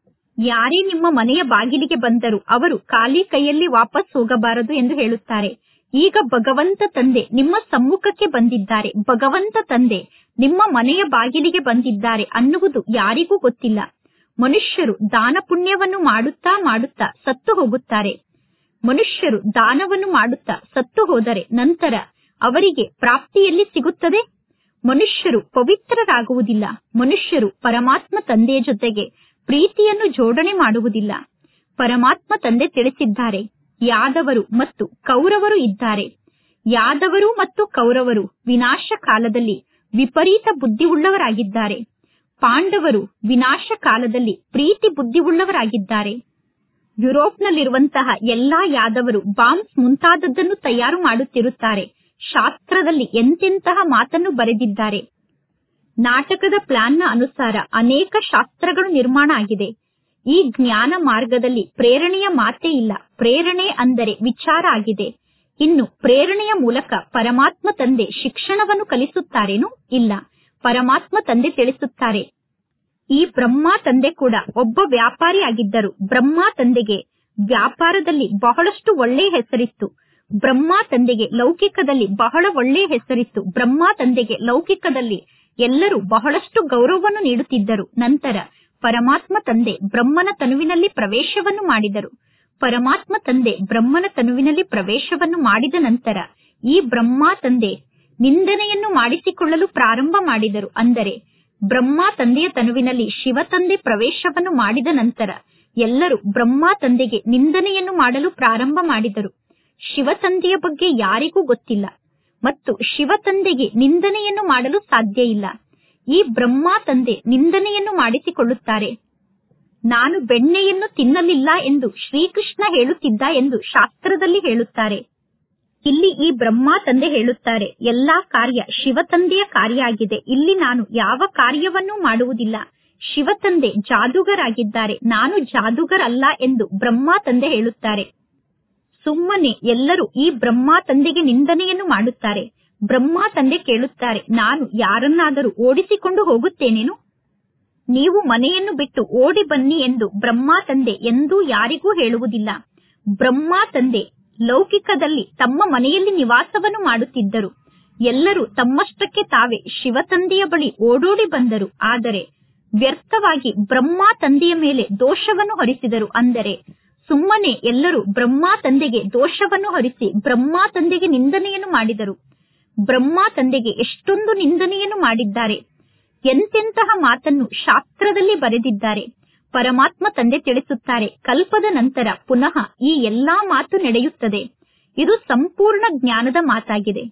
ಯಾರೇ ನಿಮ್ಮ ಮನೆಯ ಬಾಗಿಲಿಗೆ ಬಂದರು ಅವರು ಖಾಲಿ ಕೈಯಲ್ಲಿ ವಾಪಸ್ ಹೋಗಬಾರದು ಎಂದು ಹೇಳುತ್ತಾರೆ ಈಗ ಭಗವಂತ ತಂದೆ ನಿಮ್ಮ ಸಮ್ಮುಖಕ್ಕೆ ಬಂದಿದ್ದಾರೆ ಭಗವಂತ ತಂದೆ ನಿಮ್ಮ ಮನೆಯ ಬಾಗಿಲಿಗೆ ಬಂದಿದ್ದಾರೆ ಅನ್ನುವುದು ಯಾರಿಗೂ ಗೊತ್ತಿಲ್ಲ ಮನುಷ್ಯರು ದಾನ ಪುಣ್ಯವನ್ನು ಮಾಡುತ್ತಾ ಮಾಡುತ್ತಾ ಸತ್ತು ಹೋಗುತ್ತಾರೆ ಮನುಷ್ಯರು ದಾನವನ್ನು ಮಾಡುತ್ತಾ ಸತ್ತು ಹೋದರೆ ನಂತರ ಅವರಿಗೆ ಪ್ರಾಪ್ತಿಯಲ್ಲಿ ಸಿಗುತ್ತದೆ ಮನುಷ್ಯರು ಪವಿತ್ರರಾಗುವುದಿಲ್ಲ ಮನುಷ್ಯರು ಪರಮಾತ್ಮ ತಂದೆಯ ಜೊತೆಗೆ ಪ್ರೀತಿಯನ್ನು ಜೋಡಣೆ ಮಾಡುವುದಿಲ್ಲ ಪರಮಾತ್ಮ ತಂದೆ ತಿಳಿಸಿದ್ದಾರೆ ಯಾದವರು ಮತ್ತು ಕೌರವರು ಇದ್ದಾರೆ ಯಾದವರು ಮತ್ತು ಕೌರವರು ವಿನಾಶ ಕಾಲದಲ್ಲಿ ವಿಪರೀತ ಬುದ್ಧಿವುಳ್ಳವರಾಗಿದ್ದಾರೆ ಪಾಂಡವರು ವಿನಾಶ ಕಾಲದಲ್ಲಿ ಪ್ರೀತಿ ಬುದ್ಧಿವುಳ್ಳವರಾಗಿದ್ದಾರೆ ಯುರೋಪ್ನಲ್ಲಿರುವಂತಹ ಎಲ್ಲಾ ಯಾದವರು ಬಾಂಬ್ಸ್ ಮುಂತಾದದ್ದನ್ನು ತಯಾರು ಮಾಡುತ್ತಿರುತ್ತಾರೆ ಶಾಸ್ತ್ರದಲ್ಲಿ ಎಂತೆಂತಹ ಮಾತನ್ನು ಬರೆದಿದ್ದಾರೆ ನಾಟಕದ ಪ್ಲಾನ್ನ ಅನುಸಾರ ಅನೇಕ ಶಾಸ್ತ್ರಗಳು ನಿರ್ಮಾಣ ಆಗಿದೆ ಈ ಜ್ಞಾನ ಮಾರ್ಗದಲ್ಲಿ ಪ್ರೇರಣೆಯ ಮಾತೇ ಇಲ್ಲ ಪ್ರೇರಣೆ ಅಂದರೆ ವಿಚಾರ ಆಗಿದೆ ಇನ್ನು ಪ್ರೇರಣೆಯ ಮೂಲಕ ಪರಮಾತ್ಮ ತಂದೆ ಶಿಕ್ಷಣವನ್ನು ಕಲಿಸುತ್ತಾರೇನು ಇಲ್ಲ ಪರಮಾತ್ಮ ತಂದೆ ತಿಳಿಸುತ್ತಾರೆ ಈ ಬ್ರಹ್ಮ ತಂದೆ ಕೂಡ ಒಬ್ಬ ವ್ಯಾಪಾರಿ ಆಗಿದ್ದರು ಬ್ರಹ್ಮ ತಂದೆಗೆ ವ್ಯಾಪಾರದಲ್ಲಿ ಬಹಳಷ್ಟು ಒಳ್ಳೆಯ ಹೆಸರಿತ್ತು ಬ್ರಹ್ಮ ತಂದೆಗೆ ಲೌಕಿಕದಲ್ಲಿ ಬಹಳ ಒಳ್ಳೆಯ ಹೆಸರಿತ್ತು ಬ್ರಹ್ಮ ತಂದೆಗೆ ಲೌಕಿಕದಲ್ಲಿ ಎಲ್ಲರೂ ಬಹಳಷ್ಟು ಗೌರವವನ್ನು ನೀಡುತ್ತಿದ್ದರು ನಂತರ ಪರಮಾತ್ಮ ತಂದೆ ಬ್ರಹ್ಮನ ತನುವಿನಲ್ಲಿ ಪ್ರವೇಶವನ್ನು ಮಾಡಿದರು ಪರಮಾತ್ಮ ತಂದೆ ಬ್ರಹ್ಮನ ತನುವಿನಲ್ಲಿ ಪ್ರವೇಶವನ್ನು ಮಾಡಿದ ನಂತರ ಈ ಬ್ರಹ್ಮ ತಂದೆ ನಿಂದನೆಯನ್ನು ಮಾಡಿಸಿಕೊಳ್ಳಲು ಪ್ರಾರಂಭ ಮಾಡಿದರು ಅಂದರೆ ಬ್ರಹ್ಮ ತಂದೆಯ ತನುವಿನಲ್ಲಿ ಶಿವ ತಂದೆ ಪ್ರವೇಶವನ್ನು ಮಾಡಿದ ನಂತರ ಎಲ್ಲರೂ ಬ್ರಹ್ಮ ತಂದೆಗೆ ನಿಂದನೆಯನ್ನು ಮಾಡಲು ಪ್ರಾರಂಭ ಮಾಡಿದರು ಶಿವ ತಂದೆಯ ಬಗ್ಗೆ ಯಾರಿಗೂ ಗೊತ್ತಿಲ್ಲ ಮತ್ತು ಶಿವ ತಂದೆಗೆ ನಿಂದನೆಯನ್ನು ಮಾಡಲು ಸಾಧ್ಯ ಇಲ್ಲ ಈ ಬ್ರಹ್ಮ ತಂದೆ ನಿಂದನೆಯನ್ನು ಮಾಡಿಸಿಕೊಳ್ಳುತ್ತಾರೆ ನಾನು ಬೆಣ್ಣೆಯನ್ನು ತಿನ್ನಲಿಲ್ಲ ಎಂದು ಶ್ರೀಕೃಷ್ಣ ಹೇಳುತ್ತಿದ್ದ ಎಂದು ಶಾಸ್ತ್ರದಲ್ಲಿ ಹೇಳುತ್ತಾರೆ ಇಲ್ಲಿ ಈ ಬ್ರಹ್ಮ ತಂದೆ ಹೇಳುತ್ತಾರೆ ಎಲ್ಲಾ ಕಾರ್ಯ ಶಿವ ತಂದೆಯ ಕಾರ್ಯ ಆಗಿದೆ ಇಲ್ಲಿ ನಾನು ಯಾವ ಕಾರ್ಯವನ್ನೂ ಮಾಡುವುದಿಲ್ಲ ಶಿವ ತಂದೆ ಜಾದೂಗರಾಗಿದ್ದಾರೆ ನಾನು ಜಾದೂಗರಲ್ಲ ಎಂದು ಬ್ರಹ್ಮ ತಂದೆ ಹೇಳುತ್ತಾರೆ ಸುಮ್ಮನೆ ಎಲ್ಲರೂ ಈ ಬ್ರಹ್ಮ ತಂದೆಗೆ ನಿಂದನೆಯನ್ನು ಮಾಡುತ್ತಾರೆ ಬ್ರಹ್ಮ ತಂದೆ ಕೇಳುತ್ತಾರೆ ನಾನು ಯಾರನ್ನಾದರೂ ಓಡಿಸಿಕೊಂಡು ಹೋಗುತ್ತೇನೇನು ನೀವು ಮನೆಯನ್ನು ಬಿಟ್ಟು ಓಡಿ ಬನ್ನಿ ಎಂದು ಬ್ರಹ್ಮ ತಂದೆ ಎಂದೂ ಯಾರಿಗೂ ಹೇಳುವುದಿಲ್ಲ ಬ್ರಹ್ಮ ತಂದೆ ಲೌಕಿಕದಲ್ಲಿ ತಮ್ಮ ಮನೆಯಲ್ಲಿ ನಿವಾಸವನ್ನು ಮಾಡುತ್ತಿದ್ದರು ಎಲ್ಲರೂ ತಮ್ಮಷ್ಟಕ್ಕೆ ತಾವೇ ಶಿವ ತಂದೆಯ ಬಳಿ ಓಡೋಡಿ ಬಂದರು ಆದರೆ ವ್ಯರ್ಥವಾಗಿ ಬ್ರಹ್ಮ ತಂದೆಯ ಮೇಲೆ ದೋಷವನ್ನು ಹೊರಿಸಿದರು ಅಂದರೆ ಸುಮ್ಮನೆ ಎಲ್ಲರೂ ಬ್ರಹ್ಮ ತಂದೆಗೆ ದೋಷವನ್ನು ಹೊರಿಸಿ ಬ್ರಹ್ಮ ತಂದೆಗೆ ನಿಂದನೆಯನ್ನು ಮಾಡಿದರು ಬ್ರಹ್ಮ ತಂದೆಗೆ ಎಷ್ಟೊಂದು ನಿಂದನೆಯನ್ನು ಮಾಡಿದ್ದಾರೆ ಎಂತೆಂತಹ ಮಾತನ್ನು ಶಾಸ್ತ್ರದಲ್ಲಿ ಬರೆದಿದ್ದಾರೆ ಪರಮಾತ್ಮ ತಂದೆ ತಿಳಿಸುತ್ತಾರೆ ಕಲ್ಪದ ನಂತರ ಪುನಃ ಈ ಎಲ್ಲಾ ಮಾತು ನಡೆಯುತ್ತದೆ ಇದು ಸಂಪೂರ್ಣ ಜ್ಞಾನದ ಮಾತಾಗಿದೆ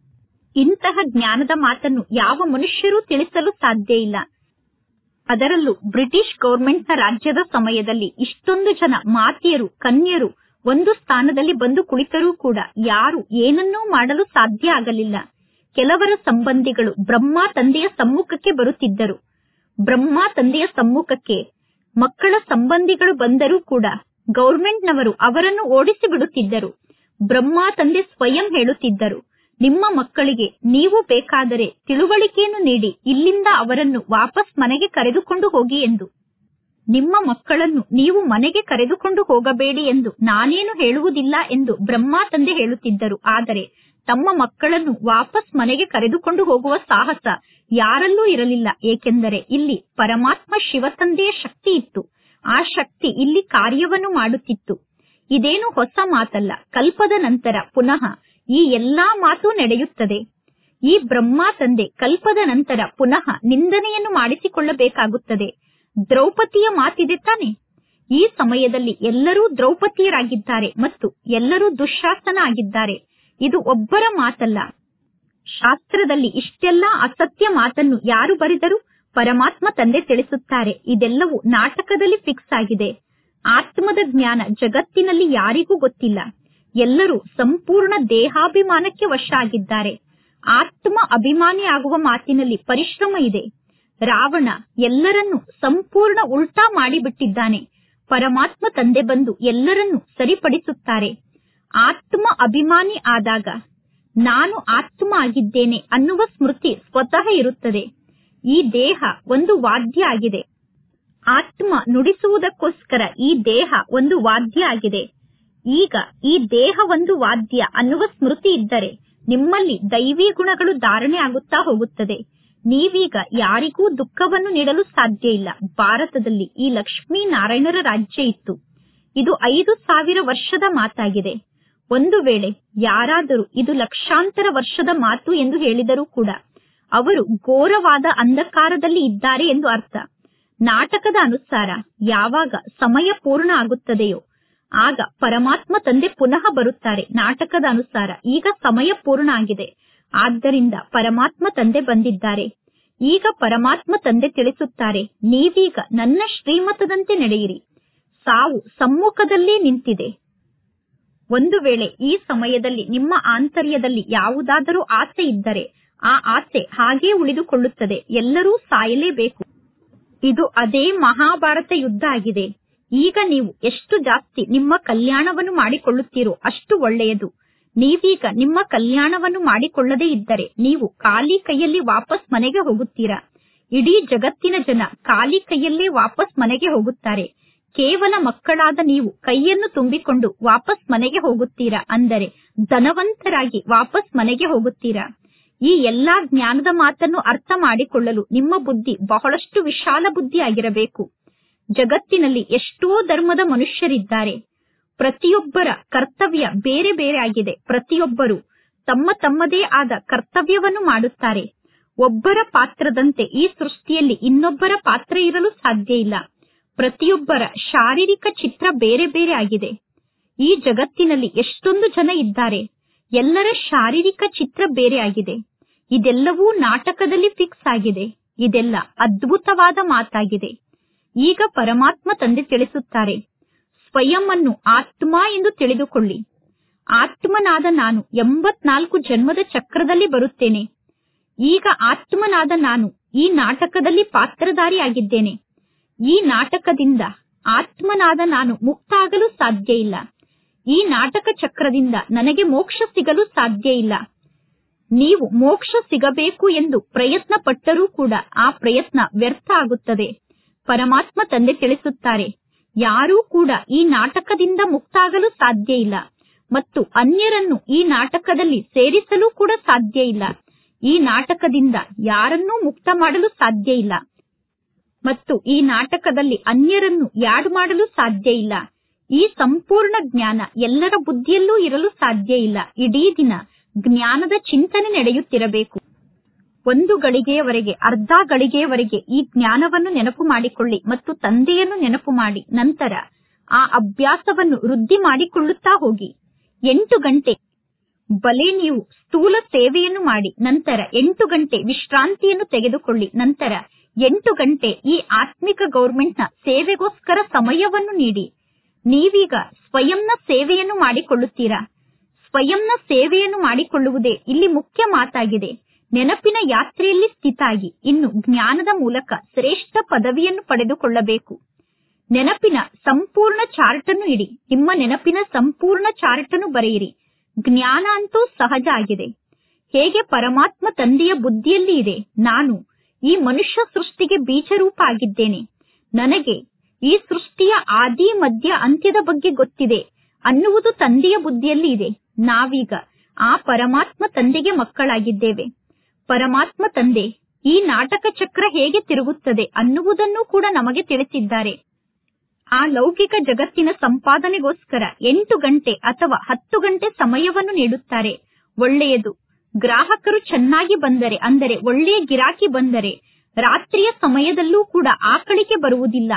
ಇಂತಹ ಜ್ಞಾನದ ಮಾತನ್ನು ಯಾವ ಮನುಷ್ಯರೂ ತಿಳಿಸಲು ಸಾಧ್ಯ ಇಲ್ಲ ಅದರಲ್ಲೂ ಬ್ರಿಟಿಷ್ ಗೌರ್ಮೆಂಟ್ನ ರಾಜ್ಯದ ಸಮಯದಲ್ಲಿ ಇಷ್ಟೊಂದು ಜನ ಮಾತೆಯರು ಕನ್ಯರು ಒಂದು ಸ್ಥಾನದಲ್ಲಿ ಬಂದು ಕುಳಿತರೂ ಕೂಡ ಯಾರು ಏನನ್ನೂ ಮಾಡಲು ಸಾಧ್ಯ ಆಗಲಿಲ್ಲ ಕೆಲವರ ಸಂಬಂಧಿಗಳು ಬ್ರಹ್ಮ ತಂದೆಯ ಸಮ್ಮುಖಕ್ಕೆ ಬರುತ್ತಿದ್ದರು ಬ್ರಹ್ಮ ತಂದೆಯ ಸಮ್ಮುಖಕ್ಕೆ ಮಕ್ಕಳ ಸಂಬಂಧಿಗಳು ಬಂದರೂ ಕೂಡ ಗೌರ್ಮೆಂಟ್ನವರು ಅವರನ್ನು ಓಡಿಸಿ ಬಿಡುತ್ತಿದ್ದರು ಬ್ರಹ್ಮ ತಂದೆ ಸ್ವಯಂ ಹೇಳುತ್ತಿದ್ದರು ನಿಮ್ಮ ಮಕ್ಕಳಿಗೆ ನೀವು ಬೇಕಾದರೆ ತಿಳುವಳಿಕೆಯನ್ನು ನೀಡಿ ಇಲ್ಲಿಂದ ಅವರನ್ನು ವಾಪಸ್ ಮನೆಗೆ ಕರೆದುಕೊಂಡು ಹೋಗಿ ಎಂದು ನಿಮ್ಮ ಮಕ್ಕಳನ್ನು ನೀವು ಮನೆಗೆ ಕರೆದುಕೊಂಡು ಹೋಗಬೇಡಿ ಎಂದು ನಾನೇನು ಹೇಳುವುದಿಲ್ಲ ಎಂದು ಬ್ರಹ್ಮ ತಂದೆ ಹೇಳುತ್ತಿದ್ದರು ಆದರೆ ತಮ್ಮ ಮಕ್ಕಳನ್ನು ವಾಪಸ್ ಮನೆಗೆ ಕರೆದುಕೊಂಡು ಹೋಗುವ ಸಾಹಸ ಯಾರಲ್ಲೂ ಇರಲಿಲ್ಲ ಏಕೆಂದರೆ ಇಲ್ಲಿ ಪರಮಾತ್ಮ ಶಿವತಂದೆಯ ಶಕ್ತಿ ಇತ್ತು ಆ ಶಕ್ತಿ ಇಲ್ಲಿ ಕಾರ್ಯವನ್ನು ಮಾಡುತ್ತಿತ್ತು ಇದೇನು ಹೊಸ ಮಾತಲ್ಲ ಕಲ್ಪದ ನಂತರ ಪುನಃ ಈ ಎಲ್ಲಾ ಮಾತು ನಡೆಯುತ್ತದೆ ಈ ಬ್ರಹ್ಮ ತಂದೆ ಕಲ್ಪದ ನಂತರ ಪುನಃ ನಿಂದನೆಯನ್ನು ಮಾಡಿಸಿಕೊಳ್ಳಬೇಕಾಗುತ್ತದೆ ದ್ರೌಪದಿಯ ಮಾತಿದೆ ತಾನೆ ಈ ಸಮಯದಲ್ಲಿ ಎಲ್ಲರೂ ದ್ರೌಪದಿಯರಾಗಿದ್ದಾರೆ ಮತ್ತು ಎಲ್ಲರೂ ದುಶ್ಯಾಸನ ಆಗಿದ್ದಾರೆ ಇದು ಒಬ್ಬರ ಮಾತಲ್ಲ ಶಾಸ್ತ್ರದಲ್ಲಿ ಇಷ್ಟೆಲ್ಲಾ ಅಸತ್ಯ ಮಾತನ್ನು ಯಾರು ಬರೆದರು ಪರಮಾತ್ಮ ತಂದೆ ತಿಳಿಸುತ್ತಾರೆ ಇದೆಲ್ಲವೂ ನಾಟಕದಲ್ಲಿ ಫಿಕ್ಸ್ ಆಗಿದೆ ಆತ್ಮದ ಜ್ಞಾನ ಜಗತ್ತಿನಲ್ಲಿ ಯಾರಿಗೂ ಗೊತ್ತಿಲ್ಲ ಎಲ್ಲರೂ ಸಂಪೂರ್ಣ ದೇಹಾಭಿಮಾನಕ್ಕೆ ವಶ ಆಗಿದ್ದಾರೆ ಆತ್ಮ ಅಭಿಮಾನಿ ಆಗುವ ಮಾತಿನಲ್ಲಿ ಪರಿಶ್ರಮ ಇದೆ ರಾವಣ ಎಲ್ಲರನ್ನೂ ಸಂಪೂರ್ಣ ಉಲ್ಟಾ ಮಾಡಿಬಿಟ್ಟಿದ್ದಾನೆ ಪರಮಾತ್ಮ ತಂದೆ ಬಂದು ಎಲ್ಲರನ್ನೂ ಸರಿಪಡಿಸುತ್ತಾರೆ ಆತ್ಮ ಅಭಿಮಾನಿ ಆದಾಗ ನಾನು ಆತ್ಮ ಆಗಿದ್ದೇನೆ ಅನ್ನುವ ಸ್ಮೃತಿ ಸ್ವತಃ ಇರುತ್ತದೆ ಈ ದೇಹ ಒಂದು ವಾದ್ಯ ಆಗಿದೆ ಆತ್ಮ ನುಡಿಸುವುದಕ್ಕೋಸ್ಕರ ಈ ದೇಹ ಒಂದು ವಾದ್ಯ ಆಗಿದೆ ಈಗ ಈ ದೇಹ ಒಂದು ವಾದ್ಯ ಅನ್ನುವ ಸ್ಮೃತಿ ಇದ್ದರೆ ನಿಮ್ಮಲ್ಲಿ ದೈವಿ ಗುಣಗಳು ಧಾರಣೆ ಆಗುತ್ತಾ ಹೋಗುತ್ತದೆ ನೀವೀಗ ಯಾರಿಗೂ ದುಃಖವನ್ನು ನೀಡಲು ಸಾಧ್ಯ ಇಲ್ಲ ಭಾರತದಲ್ಲಿ ಈ ಲಕ್ಷ್ಮೀ ನಾರಾಯಣರ ರಾಜ್ಯ ಇತ್ತು ಇದು ಐದು ಸಾವಿರ ವರ್ಷದ ಮಾತಾಗಿದೆ ಒಂದು ವೇಳೆ ಯಾರಾದರೂ ಇದು ಲಕ್ಷಾಂತರ ವರ್ಷದ ಮಾತು ಎಂದು ಹೇಳಿದರೂ ಕೂಡ ಅವರು ಘೋರವಾದ ಅಂಧಕಾರದಲ್ಲಿ ಇದ್ದಾರೆ ಎಂದು ಅರ್ಥ ನಾಟಕದ ಅನುಸಾರ ಯಾವಾಗ ಸಮಯ ಪೂರ್ಣ ಆಗುತ್ತದೆಯೋ ಆಗ ಪರಮಾತ್ಮ ತಂದೆ ಪುನಃ ಬರುತ್ತಾರೆ ನಾಟಕದ ಅನುಸಾರ ಈಗ ಸಮಯ ಪೂರ್ಣ ಆಗಿದೆ ಆದ್ದರಿಂದ ಪರಮಾತ್ಮ ತಂದೆ ಬಂದಿದ್ದಾರೆ ಈಗ ಪರಮಾತ್ಮ ತಂದೆ ತಿಳಿಸುತ್ತಾರೆ ನೀವೀಗ ನನ್ನ ಶ್ರೀಮತದಂತೆ ನಡೆಯಿರಿ ಸಾವು ಸಮ್ಮುಖದಲ್ಲೇ ನಿಂತಿದೆ ಒಂದು ವೇಳೆ ಈ ಸಮಯದಲ್ಲಿ ನಿಮ್ಮ ಆಂತರ್ಯದಲ್ಲಿ ಯಾವುದಾದರೂ ಆಸೆ ಇದ್ದರೆ ಆ ಆಸೆ ಹಾಗೇ ಉಳಿದುಕೊಳ್ಳುತ್ತದೆ ಎಲ್ಲರೂ ಸಾಯಲೇಬೇಕು ಇದು ಅದೇ ಮಹಾಭಾರತ ಯುದ್ಧ ಆಗಿದೆ ಈಗ ನೀವು ಎಷ್ಟು ಜಾಸ್ತಿ ನಿಮ್ಮ ಕಲ್ಯಾಣವನ್ನು ಮಾಡಿಕೊಳ್ಳುತ್ತೀರೋ ಅಷ್ಟು ಒಳ್ಳೆಯದು ನೀವೀಗ ನಿಮ್ಮ ಕಲ್ಯಾಣವನ್ನು ಮಾಡಿಕೊಳ್ಳದೇ ಇದ್ದರೆ ನೀವು ಖಾಲಿ ಕೈಯಲ್ಲಿ ವಾಪಸ್ ಮನೆಗೆ ಹೋಗುತ್ತೀರಾ ಇಡೀ ಜಗತ್ತಿನ ಜನ ಖಾಲಿ ಕೈಯಲ್ಲೇ ವಾಪಸ್ ಮನೆಗೆ ಹೋಗುತ್ತಾರೆ ಕೇವಲ ಮಕ್ಕಳಾದ ನೀವು ಕೈಯನ್ನು ತುಂಬಿಕೊಂಡು ವಾಪಸ್ ಮನೆಗೆ ಹೋಗುತ್ತೀರಾ ಅಂದರೆ ಧನವಂತರಾಗಿ ವಾಪಸ್ ಮನೆಗೆ ಹೋಗುತ್ತೀರಾ ಈ ಎಲ್ಲಾ ಜ್ಞಾನದ ಮಾತನ್ನು ಅರ್ಥ ಮಾಡಿಕೊಳ್ಳಲು ನಿಮ್ಮ ಬುದ್ಧಿ ಬಹಳಷ್ಟು ವಿಶಾಲ ಬುದ್ಧಿ ಆಗಿರಬೇಕು ಜಗತ್ತಿನಲ್ಲಿ ಎಷ್ಟೋ ಧರ್ಮದ ಮನುಷ್ಯರಿದ್ದಾರೆ ಪ್ರತಿಯೊಬ್ಬರ ಕರ್ತವ್ಯ ಬೇರೆ ಬೇರೆ ಆಗಿದೆ ಪ್ರತಿಯೊಬ್ಬರು ತಮ್ಮ ತಮ್ಮದೇ ಆದ ಕರ್ತವ್ಯವನ್ನು ಮಾಡುತ್ತಾರೆ ಒಬ್ಬರ ಪಾತ್ರದಂತೆ ಈ ಸೃಷ್ಟಿಯಲ್ಲಿ ಇನ್ನೊಬ್ಬರ ಪಾತ್ರ ಇರಲು ಸಾಧ್ಯ ಇಲ್ಲ ಪ್ರತಿಯೊಬ್ಬರ ಶಾರೀರಿಕ ಚಿತ್ರ ಬೇರೆ ಬೇರೆ ಆಗಿದೆ ಈ ಜಗತ್ತಿನಲ್ಲಿ ಎಷ್ಟೊಂದು ಜನ ಇದ್ದಾರೆ ಎಲ್ಲರ ಶಾರೀರಿಕ ಚಿತ್ರ ಬೇರೆ ಆಗಿದೆ ಇದೆಲ್ಲವೂ ನಾಟಕದಲ್ಲಿ ಫಿಕ್ಸ್ ಆಗಿದೆ ಇದೆಲ್ಲ ಅದ್ಭುತವಾದ ಮಾತಾಗಿದೆ ಈಗ ಪರಮಾತ್ಮ ತಂದೆ ತಿಳಿಸುತ್ತಾರೆ ಸ್ವಯಂ ಅನ್ನು ಆತ್ಮ ಎಂದು ತಿಳಿದುಕೊಳ್ಳಿ ಆತ್ಮನಾದ ನಾನು ಎಂಬತ್ನಾಲ್ಕು ಜನ್ಮದ ಚಕ್ರದಲ್ಲಿ ಬರುತ್ತೇನೆ ಈಗ ಆತ್ಮನಾದ ನಾನು ಈ ನಾಟಕದಲ್ಲಿ ಪಾತ್ರಧಾರಿ ಆಗಿದ್ದೇನೆ ಈ ನಾಟಕದಿಂದ ಆತ್ಮನಾದ ನಾನು ಮುಕ್ತ ಆಗಲು ಸಾಧ್ಯ ಇಲ್ಲ ಈ ನಾಟಕ ಚಕ್ರದಿಂದ ನನಗೆ ಮೋಕ್ಷ ಸಿಗಲು ಸಾಧ್ಯ ಇಲ್ಲ ನೀವು ಮೋಕ್ಷ ಸಿಗಬೇಕು ಎಂದು ಪ್ರಯತ್ನ ಪಟ್ಟರೂ ಕೂಡ ಆ ಪ್ರಯತ್ನ ವ್ಯರ್ಥ ಆಗುತ್ತದೆ ಪರಮಾತ್ಮ ತಂದೆ ತಿಳಿಸುತ್ತಾರೆ ಯಾರೂ ಕೂಡ ಈ ನಾಟಕದಿಂದ ಮುಕ್ತಾಗಲು ಸಾಧ್ಯ ಇಲ್ಲ ಮತ್ತು ಅನ್ಯರನ್ನು ಈ ನಾಟಕದಲ್ಲಿ ಸೇರಿಸಲು ಕೂಡ ಸಾಧ್ಯ ಇಲ್ಲ ಈ ನಾಟಕದಿಂದ ಯಾರನ್ನೂ ಮುಕ್ತ ಮಾಡಲು ಸಾಧ್ಯ ಇಲ್ಲ ಮತ್ತು ಈ ನಾಟಕದಲ್ಲಿ ಅನ್ಯರನ್ನು ಯಾಡ್ ಮಾಡಲು ಸಾಧ್ಯ ಇಲ್ಲ ಈ ಸಂಪೂರ್ಣ ಜ್ಞಾನ ಎಲ್ಲರ ಬುದ್ಧಿಯಲ್ಲೂ ಇರಲು ಸಾಧ್ಯ ಇಲ್ಲ ಇಡೀ ದಿನ ಜ್ಞಾನದ ಚಿಂತನೆ ನಡೆಯುತ್ತಿರಬೇಕು ಒಂದು ಗಳಿಗೆಯವರೆಗೆ ಅರ್ಧ ಗಳಿಗೆಯವರೆಗೆ ಈ ಜ್ಞಾನವನ್ನು ನೆನಪು ಮಾಡಿಕೊಳ್ಳಿ ಮತ್ತು ತಂದೆಯನ್ನು ನೆನಪು ಮಾಡಿ ನಂತರ ಆ ಅಭ್ಯಾಸವನ್ನು ವೃದ್ಧಿ ಮಾಡಿಕೊಳ್ಳುತ್ತಾ ಹೋಗಿ ಎಂಟು ಗಂಟೆ ಬಲೆ ನೀವು ಸ್ಥೂಲ ಸೇವೆಯನ್ನು ಮಾಡಿ ನಂತರ ಎಂಟು ಗಂಟೆ ವಿಶ್ರಾಂತಿಯನ್ನು ತೆಗೆದುಕೊಳ್ಳಿ ನಂತರ ಎಂಟು ಗಂಟೆ ಈ ಆತ್ಮಿಕ ಗೌರ್ಮೆಂಟ್ನ ಸೇವೆಗೋಸ್ಕರ ಸಮಯವನ್ನು ನೀಡಿ ನೀವೀಗ ಸ್ವಯಂನ ಸೇವೆಯನ್ನು ಮಾಡಿಕೊಳ್ಳುತ್ತೀರಾ ಸ್ವಯಂನ ಸೇವೆಯನ್ನು ಮಾಡಿಕೊಳ್ಳುವುದೇ ಇಲ್ಲಿ ಮುಖ್ಯ ಮಾತಾಗಿದೆ ನೆನಪಿನ ಯಾತ್ರೆಯಲ್ಲಿ ಸ್ಥಿತಾಗಿ ಇನ್ನು ಜ್ಞಾನದ ಮೂಲಕ ಶ್ರೇಷ್ಠ ಪದವಿಯನ್ನು ಪಡೆದುಕೊಳ್ಳಬೇಕು ನೆನಪಿನ ಸಂಪೂರ್ಣ ಚಾರ್ಟ್ ಅನ್ನು ಇಡಿ ನಿಮ್ಮ ನೆನಪಿನ ಸಂಪೂರ್ಣ ಚಾರ್ಟ್ ಅನ್ನು ಬರೆಯಿರಿ ಜ್ಞಾನ ಅಂತೂ ಸಹಜ ಆಗಿದೆ ಹೇಗೆ ಪರಮಾತ್ಮ ತಂದೆಯ ಬುದ್ಧಿಯಲ್ಲಿ ಇದೆ ನಾನು ಈ ಮನುಷ್ಯ ಸೃಷ್ಟಿಗೆ ಬೀಜರೂಪ ಆಗಿದ್ದೇನೆ ನನಗೆ ಈ ಸೃಷ್ಟಿಯ ಆದಿ ಮಧ್ಯ ಅಂತ್ಯದ ಬಗ್ಗೆ ಗೊತ್ತಿದೆ ಅನ್ನುವುದು ತಂದೆಯ ಬುದ್ಧಿಯಲ್ಲಿ ಇದೆ ನಾವೀಗ ಆ ಪರಮಾತ್ಮ ತಂದೆಗೆ ಮಕ್ಕಳಾಗಿದ್ದೇವೆ ಪರಮಾತ್ಮ ತಂದೆ ಈ ನಾಟಕ ಚಕ್ರ ಹೇಗೆ ತಿರುಗುತ್ತದೆ ಅನ್ನುವುದನ್ನು ಕೂಡ ನಮಗೆ ತಿಳಿಸಿದ್ದಾರೆ ಆ ಲೌಕಿಕ ಜಗತ್ತಿನ ಸಂಪಾದನೆಗೋಸ್ಕರ ಎಂಟು ಗಂಟೆ ಅಥವಾ ಹತ್ತು ಗಂಟೆ ಸಮಯವನ್ನು ನೀಡುತ್ತಾರೆ ಒಳ್ಳೆಯದು ಗ್ರಾಹಕರು ಚೆನ್ನಾಗಿ ಬಂದರೆ ಅಂದರೆ ಒಳ್ಳೆಯ ಗಿರಾಕಿ ಬಂದರೆ ರಾತ್ರಿಯ ಸಮಯದಲ್ಲೂ ಕೂಡ ಆಕಳಿಕೆ ಬರುವುದಿಲ್ಲ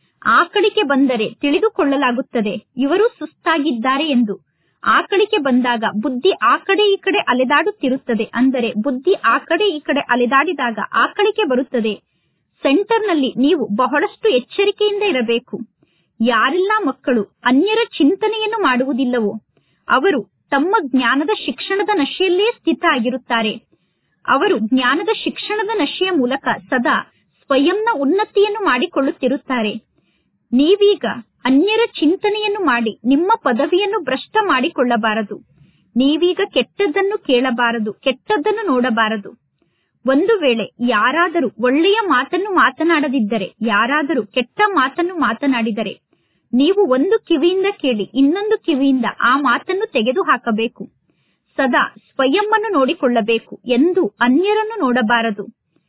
ಆಕಳಿಕೆ ಬಂದರೆ ತಿಳಿದುಕೊಳ್ಳಲಾಗುತ್ತದೆ ಇವರು ಸುಸ್ತಾಗಿದ್ದಾರೆ ಎಂದು ಆಕಳಿಕೆ ಬಂದಾಗ ಬುದ್ಧಿ ಆ ಕಡೆ ಈ ಕಡೆ ಅಲೆದಾಡುತ್ತಿರುತ್ತದೆ ಅಂದರೆ ಬುದ್ಧಿ ಆ ಕಡೆ ಈ ಕಡೆ ಅಲೆದಾಡಿದಾಗ ಆಕಳಿಕೆ ಬರುತ್ತದೆ ಸೆಂಟರ್ನಲ್ಲಿ ನೀವು ಬಹಳಷ್ಟು ಎಚ್ಚರಿಕೆಯಿಂದ ಇರಬೇಕು ಯಾರೆಲ್ಲ ಮಕ್ಕಳು ಅನ್ಯರ ಚಿಂತನೆಯನ್ನು ಮಾಡುವುದಿಲ್ಲವೋ ಅವರು ತಮ್ಮ ಜ್ಞಾನದ ಶಿಕ್ಷಣದ ನಶೆಯಲ್ಲೇ ಸ್ಥಿತ ಆಗಿರುತ್ತಾರೆ ಅವರು ಜ್ಞಾನದ ಶಿಕ್ಷಣದ ನಶೆಯ ಮೂಲಕ ಸದಾ ಸ್ವಯಂನ ಉನ್ನತಿಯನ್ನು ಮಾಡಿಕೊಳ್ಳುತ್ತಿರುತ್ತಾರೆ ನೀವೀಗ ಅನ್ಯರ ಚಿಂತನೆಯನ್ನು ಮಾಡಿ ನಿಮ್ಮ ಪದವಿಯನ್ನು ಭ್ರಷ್ಟ ಮಾಡಿಕೊಳ್ಳಬಾರದು ನೀವೀಗ ಕೆಟ್ಟದ್ದನ್ನು ಕೇಳಬಾರದು ಕೆಟ್ಟದ್ದನ್ನು ನೋಡಬಾರದು ಒಂದು ವೇಳೆ ಯಾರಾದರೂ ಒಳ್ಳೆಯ ಮಾತನ್ನು ಮಾತನಾಡದಿದ್ದರೆ ಯಾರಾದರೂ ಕೆಟ್ಟ ಮಾತನ್ನು ಮಾತನಾಡಿದರೆ ನೀವು ಒಂದು ಕಿವಿಯಿಂದ ಕೇಳಿ ಇನ್ನೊಂದು ಕಿವಿಯಿಂದ ಆ ಮಾತನ್ನು ತೆಗೆದು ಹಾಕಬೇಕು ಸದಾ ಸ್ವಯಂವನ್ನು ನೋಡಿಕೊಳ್ಳಬೇಕು ಎಂದು ಅನ್ಯರನ್ನು ನೋಡಬಾರದು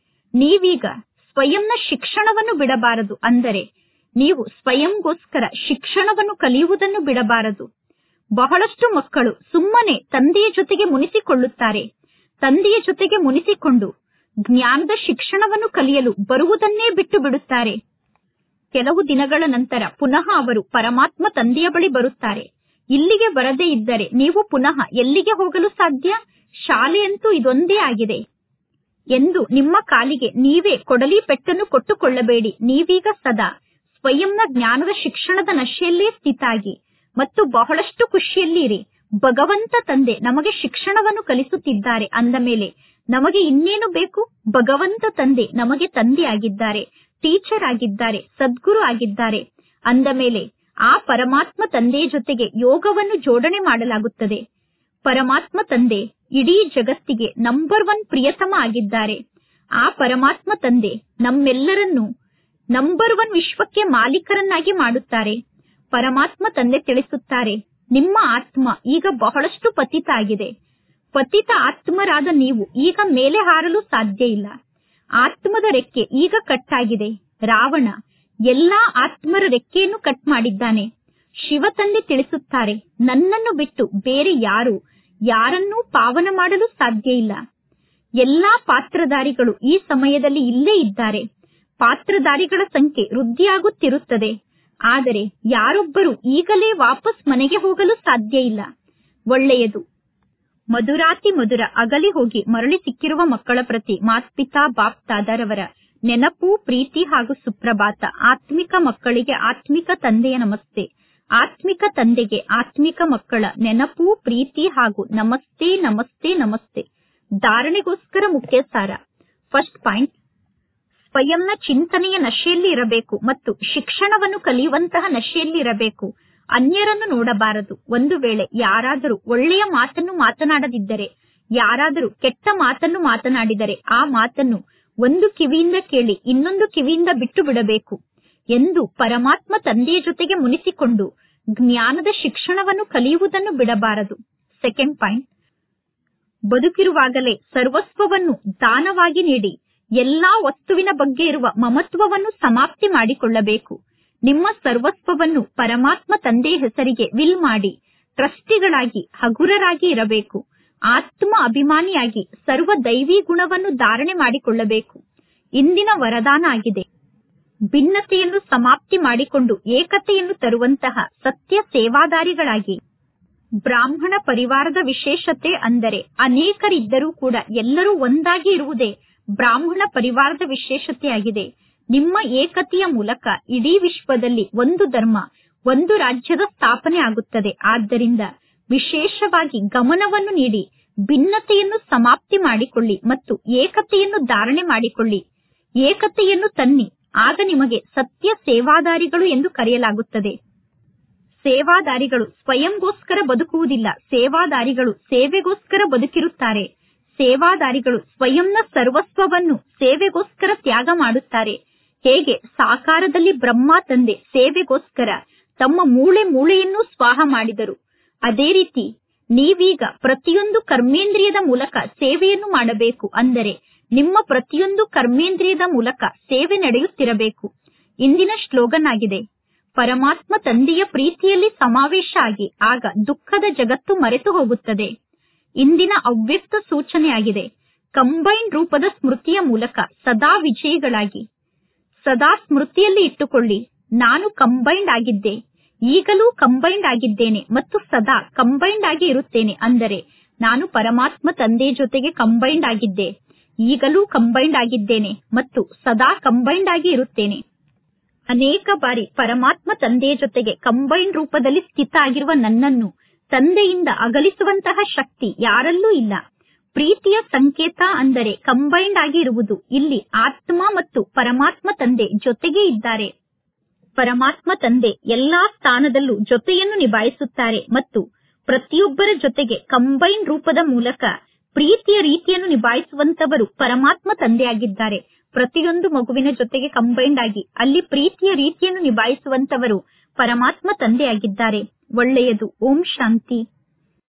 ನೀವೀಗ ಸ್ವಯಂನ ಶಿಕ್ಷಣವನ್ನು ಬಿಡಬಾರದು ಅಂದರೆ ನೀವು ಸ್ವಯಂಗೋಸ್ಕರ ಶಿಕ್ಷಣವನ್ನು ಕಲಿಯುವುದನ್ನು ಬಿಡಬಾರದು ಬಹಳಷ್ಟು ಮಕ್ಕಳು ಸುಮ್ಮನೆ ತಂದೆಯ ಜೊತೆಗೆ ಮುನಿಸಿಕೊಳ್ಳುತ್ತಾರೆ ತಂದೆಯ ಜೊತೆಗೆ ಮುನಿಸಿಕೊಂಡು ಜ್ಞಾನದ ಶಿಕ್ಷಣವನ್ನು ಕಲಿಯಲು ಬರುವುದನ್ನೇ ಬಿಟ್ಟು ಬಿಡುತ್ತಾರೆ ಕೆಲವು ದಿನಗಳ ನಂತರ ಪುನಃ ಅವರು ಪರಮಾತ್ಮ ತಂದೆಯ ಬಳಿ ಬರುತ್ತಾರೆ ಇಲ್ಲಿಗೆ ಬರದೇ ಇದ್ದರೆ ನೀವು ಪುನಃ ಎಲ್ಲಿಗೆ ಹೋಗಲು ಸಾಧ್ಯ ಶಾಲೆಯಂತೂ ಇದೊಂದೇ ಆಗಿದೆ ಎಂದು ನಿಮ್ಮ ಕಾಲಿಗೆ ನೀವೇ ಕೊಡಲಿ ಪೆಟ್ಟನ್ನು ಕೊಟ್ಟುಕೊಳ್ಳಬೇಡಿ ನೀವೀಗ ಸದಾ ಸ್ವಯಂನ ಜ್ಞಾನದ ಶಿಕ್ಷಣದ ನಶೆಯಲ್ಲೇ ಸ್ಥಿತಾಗಿ ಮತ್ತು ಬಹಳಷ್ಟು ಖುಷಿಯಲ್ಲಿರಿ ಭಗವಂತ ತಂದೆ ನಮಗೆ ಶಿಕ್ಷಣವನ್ನು ಕಲಿಸುತ್ತಿದ್ದಾರೆ ಅಂದ ಮೇಲೆ ನಮಗೆ ಇನ್ನೇನು ಬೇಕು ಭಗವಂತ ತಂದೆ ನಮಗೆ ತಂದೆ ಆಗಿದ್ದಾರೆ ಟೀಚರ್ ಆಗಿದ್ದಾರೆ ಸದ್ಗುರು ಆಗಿದ್ದಾರೆ ಅಂದ ಮೇಲೆ ಆ ಪರಮಾತ್ಮ ತಂದೆಯ ಜೊತೆಗೆ ಯೋಗವನ್ನು ಜೋಡಣೆ ಮಾಡಲಾಗುತ್ತದೆ ಪರಮಾತ್ಮ ತಂದೆ ಇಡೀ ಜಗತ್ತಿಗೆ ನಂಬರ್ ಒನ್ ಪ್ರಿಯತಮ ಆಗಿದ್ದಾರೆ ಆ ಪರಮಾತ್ಮ ತಂದೆ ನಮ್ಮೆಲ್ಲರನ್ನೂ ನಂಬರ್ ಒನ್ ವಿಶ್ವಕ್ಕೆ ಮಾಲೀಕರನ್ನಾಗಿ ಮಾಡುತ್ತಾರೆ ಪರಮಾತ್ಮ ತಂದೆ ತಿಳಿಸುತ್ತಾರೆ ನಿಮ್ಮ ಆತ್ಮ ಈಗ ಬಹಳಷ್ಟು ಪತಿತ ಆಗಿದೆ ಪತಿತ ಆತ್ಮರಾದ ನೀವು ಈಗ ಮೇಲೆ ಹಾರಲು ಸಾಧ್ಯ ಇಲ್ಲ ಆತ್ಮದ ರೆಕ್ಕೆ ಈಗ ಕಟ್ಟಾಗಿದೆ ರಾವಣ ಎಲ್ಲಾ ಆತ್ಮರ ರೆಕ್ಕೆಯನ್ನು ಕಟ್ ಮಾಡಿದ್ದಾನೆ ಶಿವ ತಂದೆ ತಿಳಿಸುತ್ತಾರೆ ನನ್ನನ್ನು ಬಿಟ್ಟು ಬೇರೆ ಯಾರು ಯಾರನ್ನೂ ಪಾವನ ಮಾಡಲು ಸಾಧ್ಯ ಇಲ್ಲ ಎಲ್ಲಾ ಪಾತ್ರಧಾರಿಗಳು ಈ ಸಮಯದಲ್ಲಿ ಇಲ್ಲೇ ಇದ್ದಾರೆ ಪಾತ್ರಧಾರಿಗಳ ಸಂಖ್ಯೆ ವೃದ್ಧಿಯಾಗುತ್ತಿರುತ್ತದೆ ಆದರೆ ಯಾರೊಬ್ಬರು ಈಗಲೇ ವಾಪಸ್ ಮನೆಗೆ ಹೋಗಲು ಸಾಧ್ಯ ಇಲ್ಲ ಒಳ್ಳೆಯದು ಮಧುರಾತಿ ಮಧುರ ಅಗಲಿ ಹೋಗಿ ಮರಳಿ ಸಿಕ್ಕಿರುವ ಮಕ್ಕಳ ಪ್ರತಿ ಮಾತ್ಪಿತಾ ಬಾಪ್ ತಾದರವರ ನೆನಪು ಪ್ರೀತಿ ಹಾಗೂ ಸುಪ್ರಭಾತ ಆತ್ಮಿಕ ಮಕ್ಕಳಿಗೆ ಆತ್ಮಿಕ ತಂದೆಯ ನಮಸ್ತೆ ಆತ್ಮಿಕ ತಂದೆಗೆ ಆತ್ಮಿಕ ಮಕ್ಕಳ ನೆನಪು ಪ್ರೀತಿ ಹಾಗೂ ನಮಸ್ತೆ ನಮಸ್ತೆ ನಮಸ್ತೆ ಧಾರಣೆಗೋಸ್ಕರ ಮುಖ್ಯ ಸಾರ ಫಸ್ಟ್ ಪಾಯಿಂಟ್ ಸ್ವಯಂನ ಚಿಂತನೆಯ ನಶೆಯಲ್ಲಿ ಇರಬೇಕು ಮತ್ತು ಶಿಕ್ಷಣವನ್ನು ಕಲಿಯುವಂತಹ ನಶೆಯಲ್ಲಿ ಇರಬೇಕು ಅನ್ಯರನ್ನು ನೋಡಬಾರದು ಒಂದು ವೇಳೆ ಯಾರಾದರೂ ಒಳ್ಳೆಯ ಮಾತನ್ನು ಮಾತನಾಡದಿದ್ದರೆ ಯಾರಾದರೂ ಕೆಟ್ಟ ಮಾತನ್ನು ಮಾತನಾಡಿದರೆ ಆ ಮಾತನ್ನು ಒಂದು ಕಿವಿಯಿಂದ ಕೇಳಿ ಇನ್ನೊಂದು ಕಿವಿಯಿಂದ ಬಿಟ್ಟು ಬಿಡಬೇಕು ಎಂದು ಪರಮಾತ್ಮ ತಂದೆಯ ಜೊತೆಗೆ ಮುನಿಸಿಕೊಂಡು ಜ್ಞಾನದ ಶಿಕ್ಷಣವನ್ನು ಕಲಿಯುವುದನ್ನು ಬಿಡಬಾರದು ಸೆಕೆಂಡ್ ಪಾಯಿಂಟ್ ಬದುಕಿರುವಾಗಲೇ ಸರ್ವಸ್ವವನ್ನು ದಾನವಾಗಿ ನೀಡಿ ಎಲ್ಲಾ ವಸ್ತುವಿನ ಬಗ್ಗೆ ಇರುವ ಮಮತ್ವವನ್ನು ಸಮಾಪ್ತಿ ಮಾಡಿಕೊಳ್ಳಬೇಕು ನಿಮ್ಮ ಸರ್ವಸ್ವವನ್ನು ಪರಮಾತ್ಮ ತಂದೆಯ ಹೆಸರಿಗೆ ವಿಲ್ ಮಾಡಿ ಟ್ರಸ್ಟಿಗಳಾಗಿ ಹಗುರರಾಗಿ ಇರಬೇಕು ಆತ್ಮ ಅಭಿಮಾನಿಯಾಗಿ ಸರ್ವ ದೈವಿ ಗುಣವನ್ನು ಧಾರಣೆ ಮಾಡಿಕೊಳ್ಳಬೇಕು ಇಂದಿನ ವರದಾನ ಆಗಿದೆ ಭಿನ್ನತೆಯನ್ನು ಸಮಾಪ್ತಿ ಮಾಡಿಕೊಂಡು ಏಕತೆಯನ್ನು ತರುವಂತಹ ಸತ್ಯ ಸೇವಾದಾರಿಗಳಾಗಿ ಬ್ರಾಹ್ಮಣ ಪರಿವಾರದ ವಿಶೇಷತೆ ಅಂದರೆ ಅನೇಕರಿದ್ದರೂ ಕೂಡ ಎಲ್ಲರೂ ಒಂದಾಗಿ ಇರುವುದೇ ಬ್ರಾಹ್ಮಣ ಪರಿವಾರದ ವಿಶೇಷತೆಯಾಗಿದೆ ನಿಮ್ಮ ಏಕತೆಯ ಮೂಲಕ ಇಡೀ ವಿಶ್ವದಲ್ಲಿ ಒಂದು ಧರ್ಮ ಒಂದು ರಾಜ್ಯದ ಸ್ಥಾಪನೆ ಆಗುತ್ತದೆ ಆದ್ದರಿಂದ ವಿಶೇಷವಾಗಿ ಗಮನವನ್ನು ನೀಡಿ ಭಿನ್ನತೆಯನ್ನು ಸಮಾಪ್ತಿ ಮಾಡಿಕೊಳ್ಳಿ ಮತ್ತು ಏಕತೆಯನ್ನು ಧಾರಣೆ ಮಾಡಿಕೊಳ್ಳಿ ಏಕತೆಯನ್ನು ತನ್ನಿ ಆಗ ನಿಮಗೆ ಸತ್ಯ ಸೇವಾದಾರಿಗಳು ಎಂದು ಕರೆಯಲಾಗುತ್ತದೆ ಸೇವಾದಾರಿಗಳು ಸ್ವಯಂಗೋಸ್ಕರ ಬದುಕುವುದಿಲ್ಲ ಸೇವಾದಾರಿಗಳು ಸೇವೆಗೋಸ್ಕರ ಬದುಕಿರುತ್ತಾರೆ ಸೇವಾದಾರಿಗಳು ಸ್ವಯಂನ ಸರ್ವಸ್ವವನ್ನು ಸೇವೆಗೋಸ್ಕರ ತ್ಯಾಗ ಮಾಡುತ್ತಾರೆ ಹೇಗೆ ಸಾಕಾರದಲ್ಲಿ ಬ್ರಹ್ಮ ತಂದೆ ಸೇವೆಗೋಸ್ಕರ ತಮ್ಮ ಮೂಳೆ ಮೂಳೆಯನ್ನು ಸ್ವಾಹ ಮಾಡಿದರು ಅದೇ ರೀತಿ ನೀವೀಗ ಪ್ರತಿಯೊಂದು ಕರ್ಮೇಂದ್ರಿಯದ ಮೂಲಕ ಸೇವೆಯನ್ನು ಮಾಡಬೇಕು ಅಂದರೆ ನಿಮ್ಮ ಪ್ರತಿಯೊಂದು ಕರ್ಮೇಂದ್ರಿಯದ ಮೂಲಕ ಸೇವೆ ನಡೆಯುತ್ತಿರಬೇಕು ಇಂದಿನ ಶ್ಲೋಗನ್ ಆಗಿದೆ ಪರಮಾತ್ಮ ತಂದೆಯ ಪ್ರೀತಿಯಲ್ಲಿ ಸಮಾವೇಶ ಆಗಿ ಆಗ ದುಃಖದ ಜಗತ್ತು ಮರೆತು ಹೋಗುತ್ತದೆ ಇಂದಿನ ಅವ್ಯಕ್ತ ಸೂಚನೆಯಾಗಿದೆ ಕಂಬೈನ್ ರೂಪದ ಸ್ಮೃತಿಯ ಮೂಲಕ ಸದಾ ವಿಜಯಿಗಳಾಗಿ ಸದಾ ಸ್ಮೃತಿಯಲ್ಲಿ ಇಟ್ಟುಕೊಳ್ಳಿ ನಾನು ಕಂಬೈಂಡ್ ಆಗಿದ್ದೆ ಈಗಲೂ ಕಂಬೈಂಡ್ ಆಗಿದ್ದೇನೆ ಮತ್ತು ಸದಾ ಕಂಬೈಂಡ್ ಆಗಿ ಇರುತ್ತೇನೆ ಅಂದರೆ ನಾನು ಪರಮಾತ್ಮ ತಂದೆಯ ಜೊತೆಗೆ ಕಂಬೈಂಡ್ ಆಗಿದ್ದೆ ಈಗಲೂ ಕಂಬೈಂಡ್ ಆಗಿದ್ದೇನೆ ಮತ್ತು ಸದಾ ಕಂಬೈಂಡ್ ಆಗಿ ಇರುತ್ತೇನೆ ಅನೇಕ ಬಾರಿ ಪರಮಾತ್ಮ ತಂದೆಯ ಜೊತೆಗೆ ಕಂಬೈಂಡ್ ರೂಪದಲ್ಲಿ ಸ್ಥಿತ ಆಗಿರುವ ನನ್ನನ್ನು ತಂದೆಯಿಂದ ಅಗಲಿಸುವಂತಹ ಶಕ್ತಿ ಯಾರಲ್ಲೂ ಇಲ್ಲ ಪ್ರೀತಿಯ ಸಂಕೇತ ಅಂದರೆ ಕಂಬೈಂಡ್ ಆಗಿ ಇರುವುದು ಇಲ್ಲಿ ಆತ್ಮ ಮತ್ತು ಪರಮಾತ್ಮ ತಂದೆ ಜೊತೆಗೆ ಇದ್ದಾರೆ ಪರಮಾತ್ಮ ತಂದೆ ಎಲ್ಲಾ ಸ್ಥಾನದಲ್ಲೂ ಜೊತೆಯನ್ನು ನಿಭಾಯಿಸುತ್ತಾರೆ ಮತ್ತು ಪ್ರತಿಯೊಬ್ಬರ ಜೊತೆಗೆ ಕಂಬೈನ್ ರೂಪದ ಮೂಲಕ ಪ್ರೀತಿಯ ರೀತಿಯನ್ನು ನಿಭಾಯಿಸುವಂತವರು ಪರಮಾತ್ಮ ತಂದೆಯಾಗಿದ್ದಾರೆ ಪ್ರತಿಯೊಂದು ಮಗುವಿನ ಜೊತೆಗೆ ಕಂಬೈಂಡ್ ಆಗಿ ಅಲ್ಲಿ ಪ್ರೀತಿಯ ರೀತಿಯನ್ನು ನಿಭಾಯಿಸುವಂತವರು ಪರಮಾತ್ಮ ತಂದೆಯಾಗಿದ್ದಾರೆ ಒಳ್ಳೆಯದು ಓಂ ಶಾಂತಿ